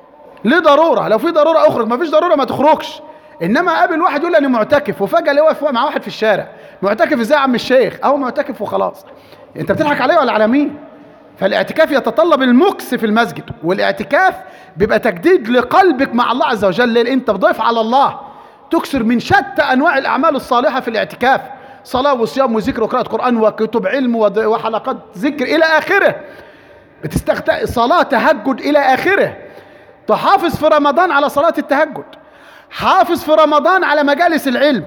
Speaker 3: لضرورة لو في ضرورة اخرج ما فيش ضرورة ما تخرجش انما قابل واحد يقول لي انا معتكف وفجأة اللي واقف مع واحد في الشارع معتكف ازاي يا عم الشيخ اهو معتكف وخلاص انت بتضحك عليه ولا على مين فالاعتكاف يتطلب المكس في المسجد والاعتكاف بيبقى تجديد لقلبك مع الله عز وجل لان انت بضيف على الله تكسر من شتى انواع الاعمال الصالحه في الاعتكاف صلاه وصيام وذكر وقراءه قران وكتب علم ود- وحلقات ذكر الى اخره بتستخدم صلاه تهجد الى اخره تحافظ في رمضان على صلاه التهجد حافظ في رمضان على مجالس العلم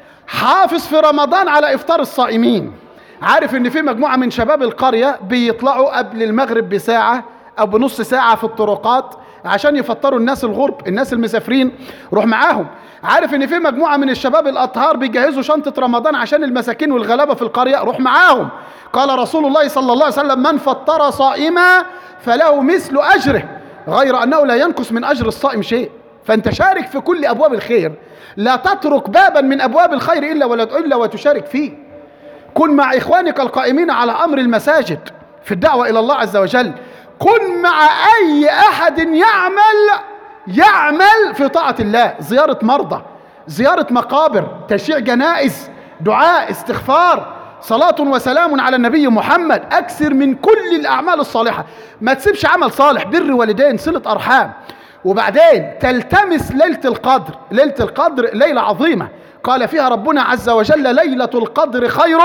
Speaker 3: حافظ في رمضان على افطار الصائمين عارف ان في مجموعه من شباب القريه بيطلعوا قبل المغرب بساعه او بنص ساعه في الطرقات عشان يفطروا الناس الغرب الناس المسافرين روح معاهم عارف ان في مجموعه من الشباب الاطهار بيجهزوا شنطه رمضان عشان المساكين والغلابه في القريه روح معاهم قال رسول الله صلى الله عليه وسلم من فطر صائما فله مثل اجره غير انه لا ينقص من اجر الصائم شيء فانت شارك في كل ابواب الخير لا تترك بابا من ابواب الخير الا ولا الا وتشارك فيه كن مع اخوانك القائمين على امر المساجد في الدعوه الى الله عز وجل كن مع اي احد يعمل يعمل في طاعه الله زياره مرضى زياره مقابر تشييع جنائز دعاء استغفار صلاة وسلام على النبي محمد أكثر من كل الأعمال الصالحة ما تسيبش عمل صالح بر والدين صلة أرحام وبعدين تلتمس ليلة القدر ليلة القدر ليلة عظيمة قال فيها ربنا عز وجل ليلة القدر خير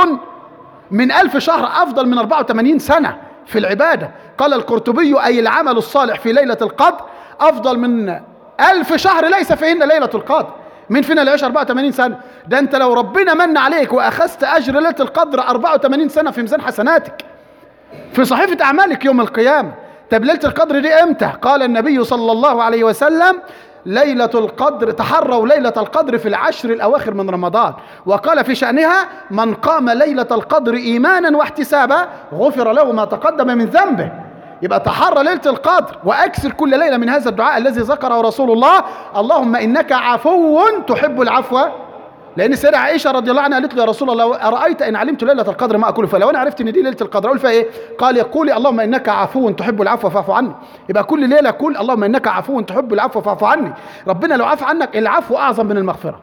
Speaker 3: من ألف شهر أفضل من 84 سنة في العبادة قال القرطبي أي العمل الصالح في ليلة القدر أفضل من ألف شهر ليس فيهن ليلة القدر مين فينا اللي يعيش 84 سنة ده أنت لو ربنا من عليك وأخذت أجر ليلة القدر 84 سنة في ميزان حسناتك في صحيفة أعمالك يوم القيامة طب ليلة القدر دي إمتى قال النبي صلى الله عليه وسلم ليلة القدر تحروا ليلة القدر في العشر الأواخر من رمضان وقال في شأنها من قام ليلة القدر إيمانا واحتسابا غفر له ما تقدم من ذنبه يبقى تحرى ليلة القدر وأكثر كل ليلة من هذا الدعاء الذي ذكره رسول الله اللهم إنك عفو تحب العفو لان السيده عائشه رضي الله عنها قالت له يا رسول الله ارايت ان علمت ليله القدر ما اكل فلو انا عرفت ان دي ليله القدر اقول فيها ايه قال يقولي اللهم انك عفو تحب العفو فاعف عني يبقى كل ليله كل اللهم انك عفو تحب العفو فاعف عني ربنا لو عفى عنك العفو اعظم من المغفره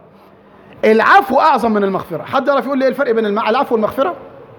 Speaker 3: العفو اعظم من المغفره حد يعرف يقول لي ايه الفرق بين المع- العفو والمغفره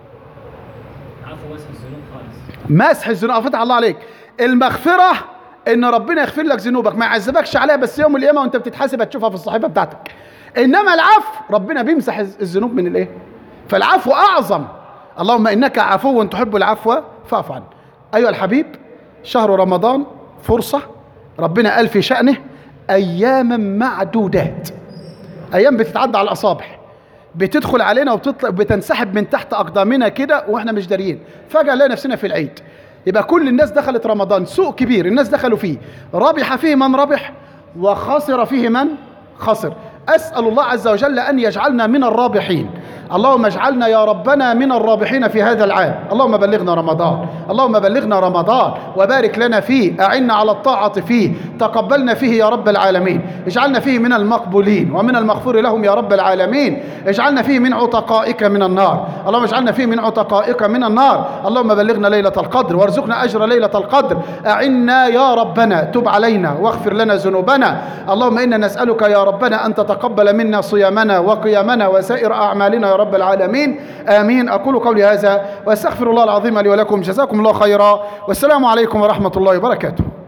Speaker 7: عفو واسع الذنوب خالص
Speaker 3: مسح الذنوب فتح الله عليك المغفرة ان ربنا يغفر لك ذنوبك ما يعذبكش عليها بس يوم القيامة وانت بتتحاسب هتشوفها في الصحيفة بتاعتك انما العفو ربنا بيمسح الز- الذنوب من الايه فالعفو اعظم اللهم انك عفو تحب العفو فاعف عني ايها الحبيب شهر رمضان فرصة ربنا قال في شأنه اياما معدودات ايام بتتعدى على الاصابع بتدخل علينا وبتطلع بتنسحب من تحت اقدامنا كده واحنا مش داريين فجاه نلاقي نفسنا في العيد يبقى كل الناس دخلت رمضان سوق كبير الناس دخلوا فيه ربح فيه من ربح وخسر فيه من خسر اسال الله عز وجل ان يجعلنا من الرابحين اللهم اجعلنا يا ربنا من الرابحين في هذا العام اللهم بلغنا رمضان اللهم بلغنا رمضان وبارك لنا فيه اعنا على الطاعه فيه تقبلنا فيه يا رب العالمين اجعلنا فيه من المقبولين ومن المغفور لهم يا رب العالمين اجعلنا فيه من عتقائك من النار اللهم اجعلنا فيه من عتقائك من النار اللهم بلغنا ليله القدر وارزقنا اجر ليله القدر اعنا يا ربنا تب علينا واغفر لنا ذنوبنا اللهم انا نسالك يا ربنا ان تتقبل منا صيامنا وقيامنا وسائر اعمالنا يا رب العالمين آمين أقول قولي هذا وأستغفر الله العظيم لي ولكم جزاكم الله خيرا والسلام عليكم ورحمة الله وبركاته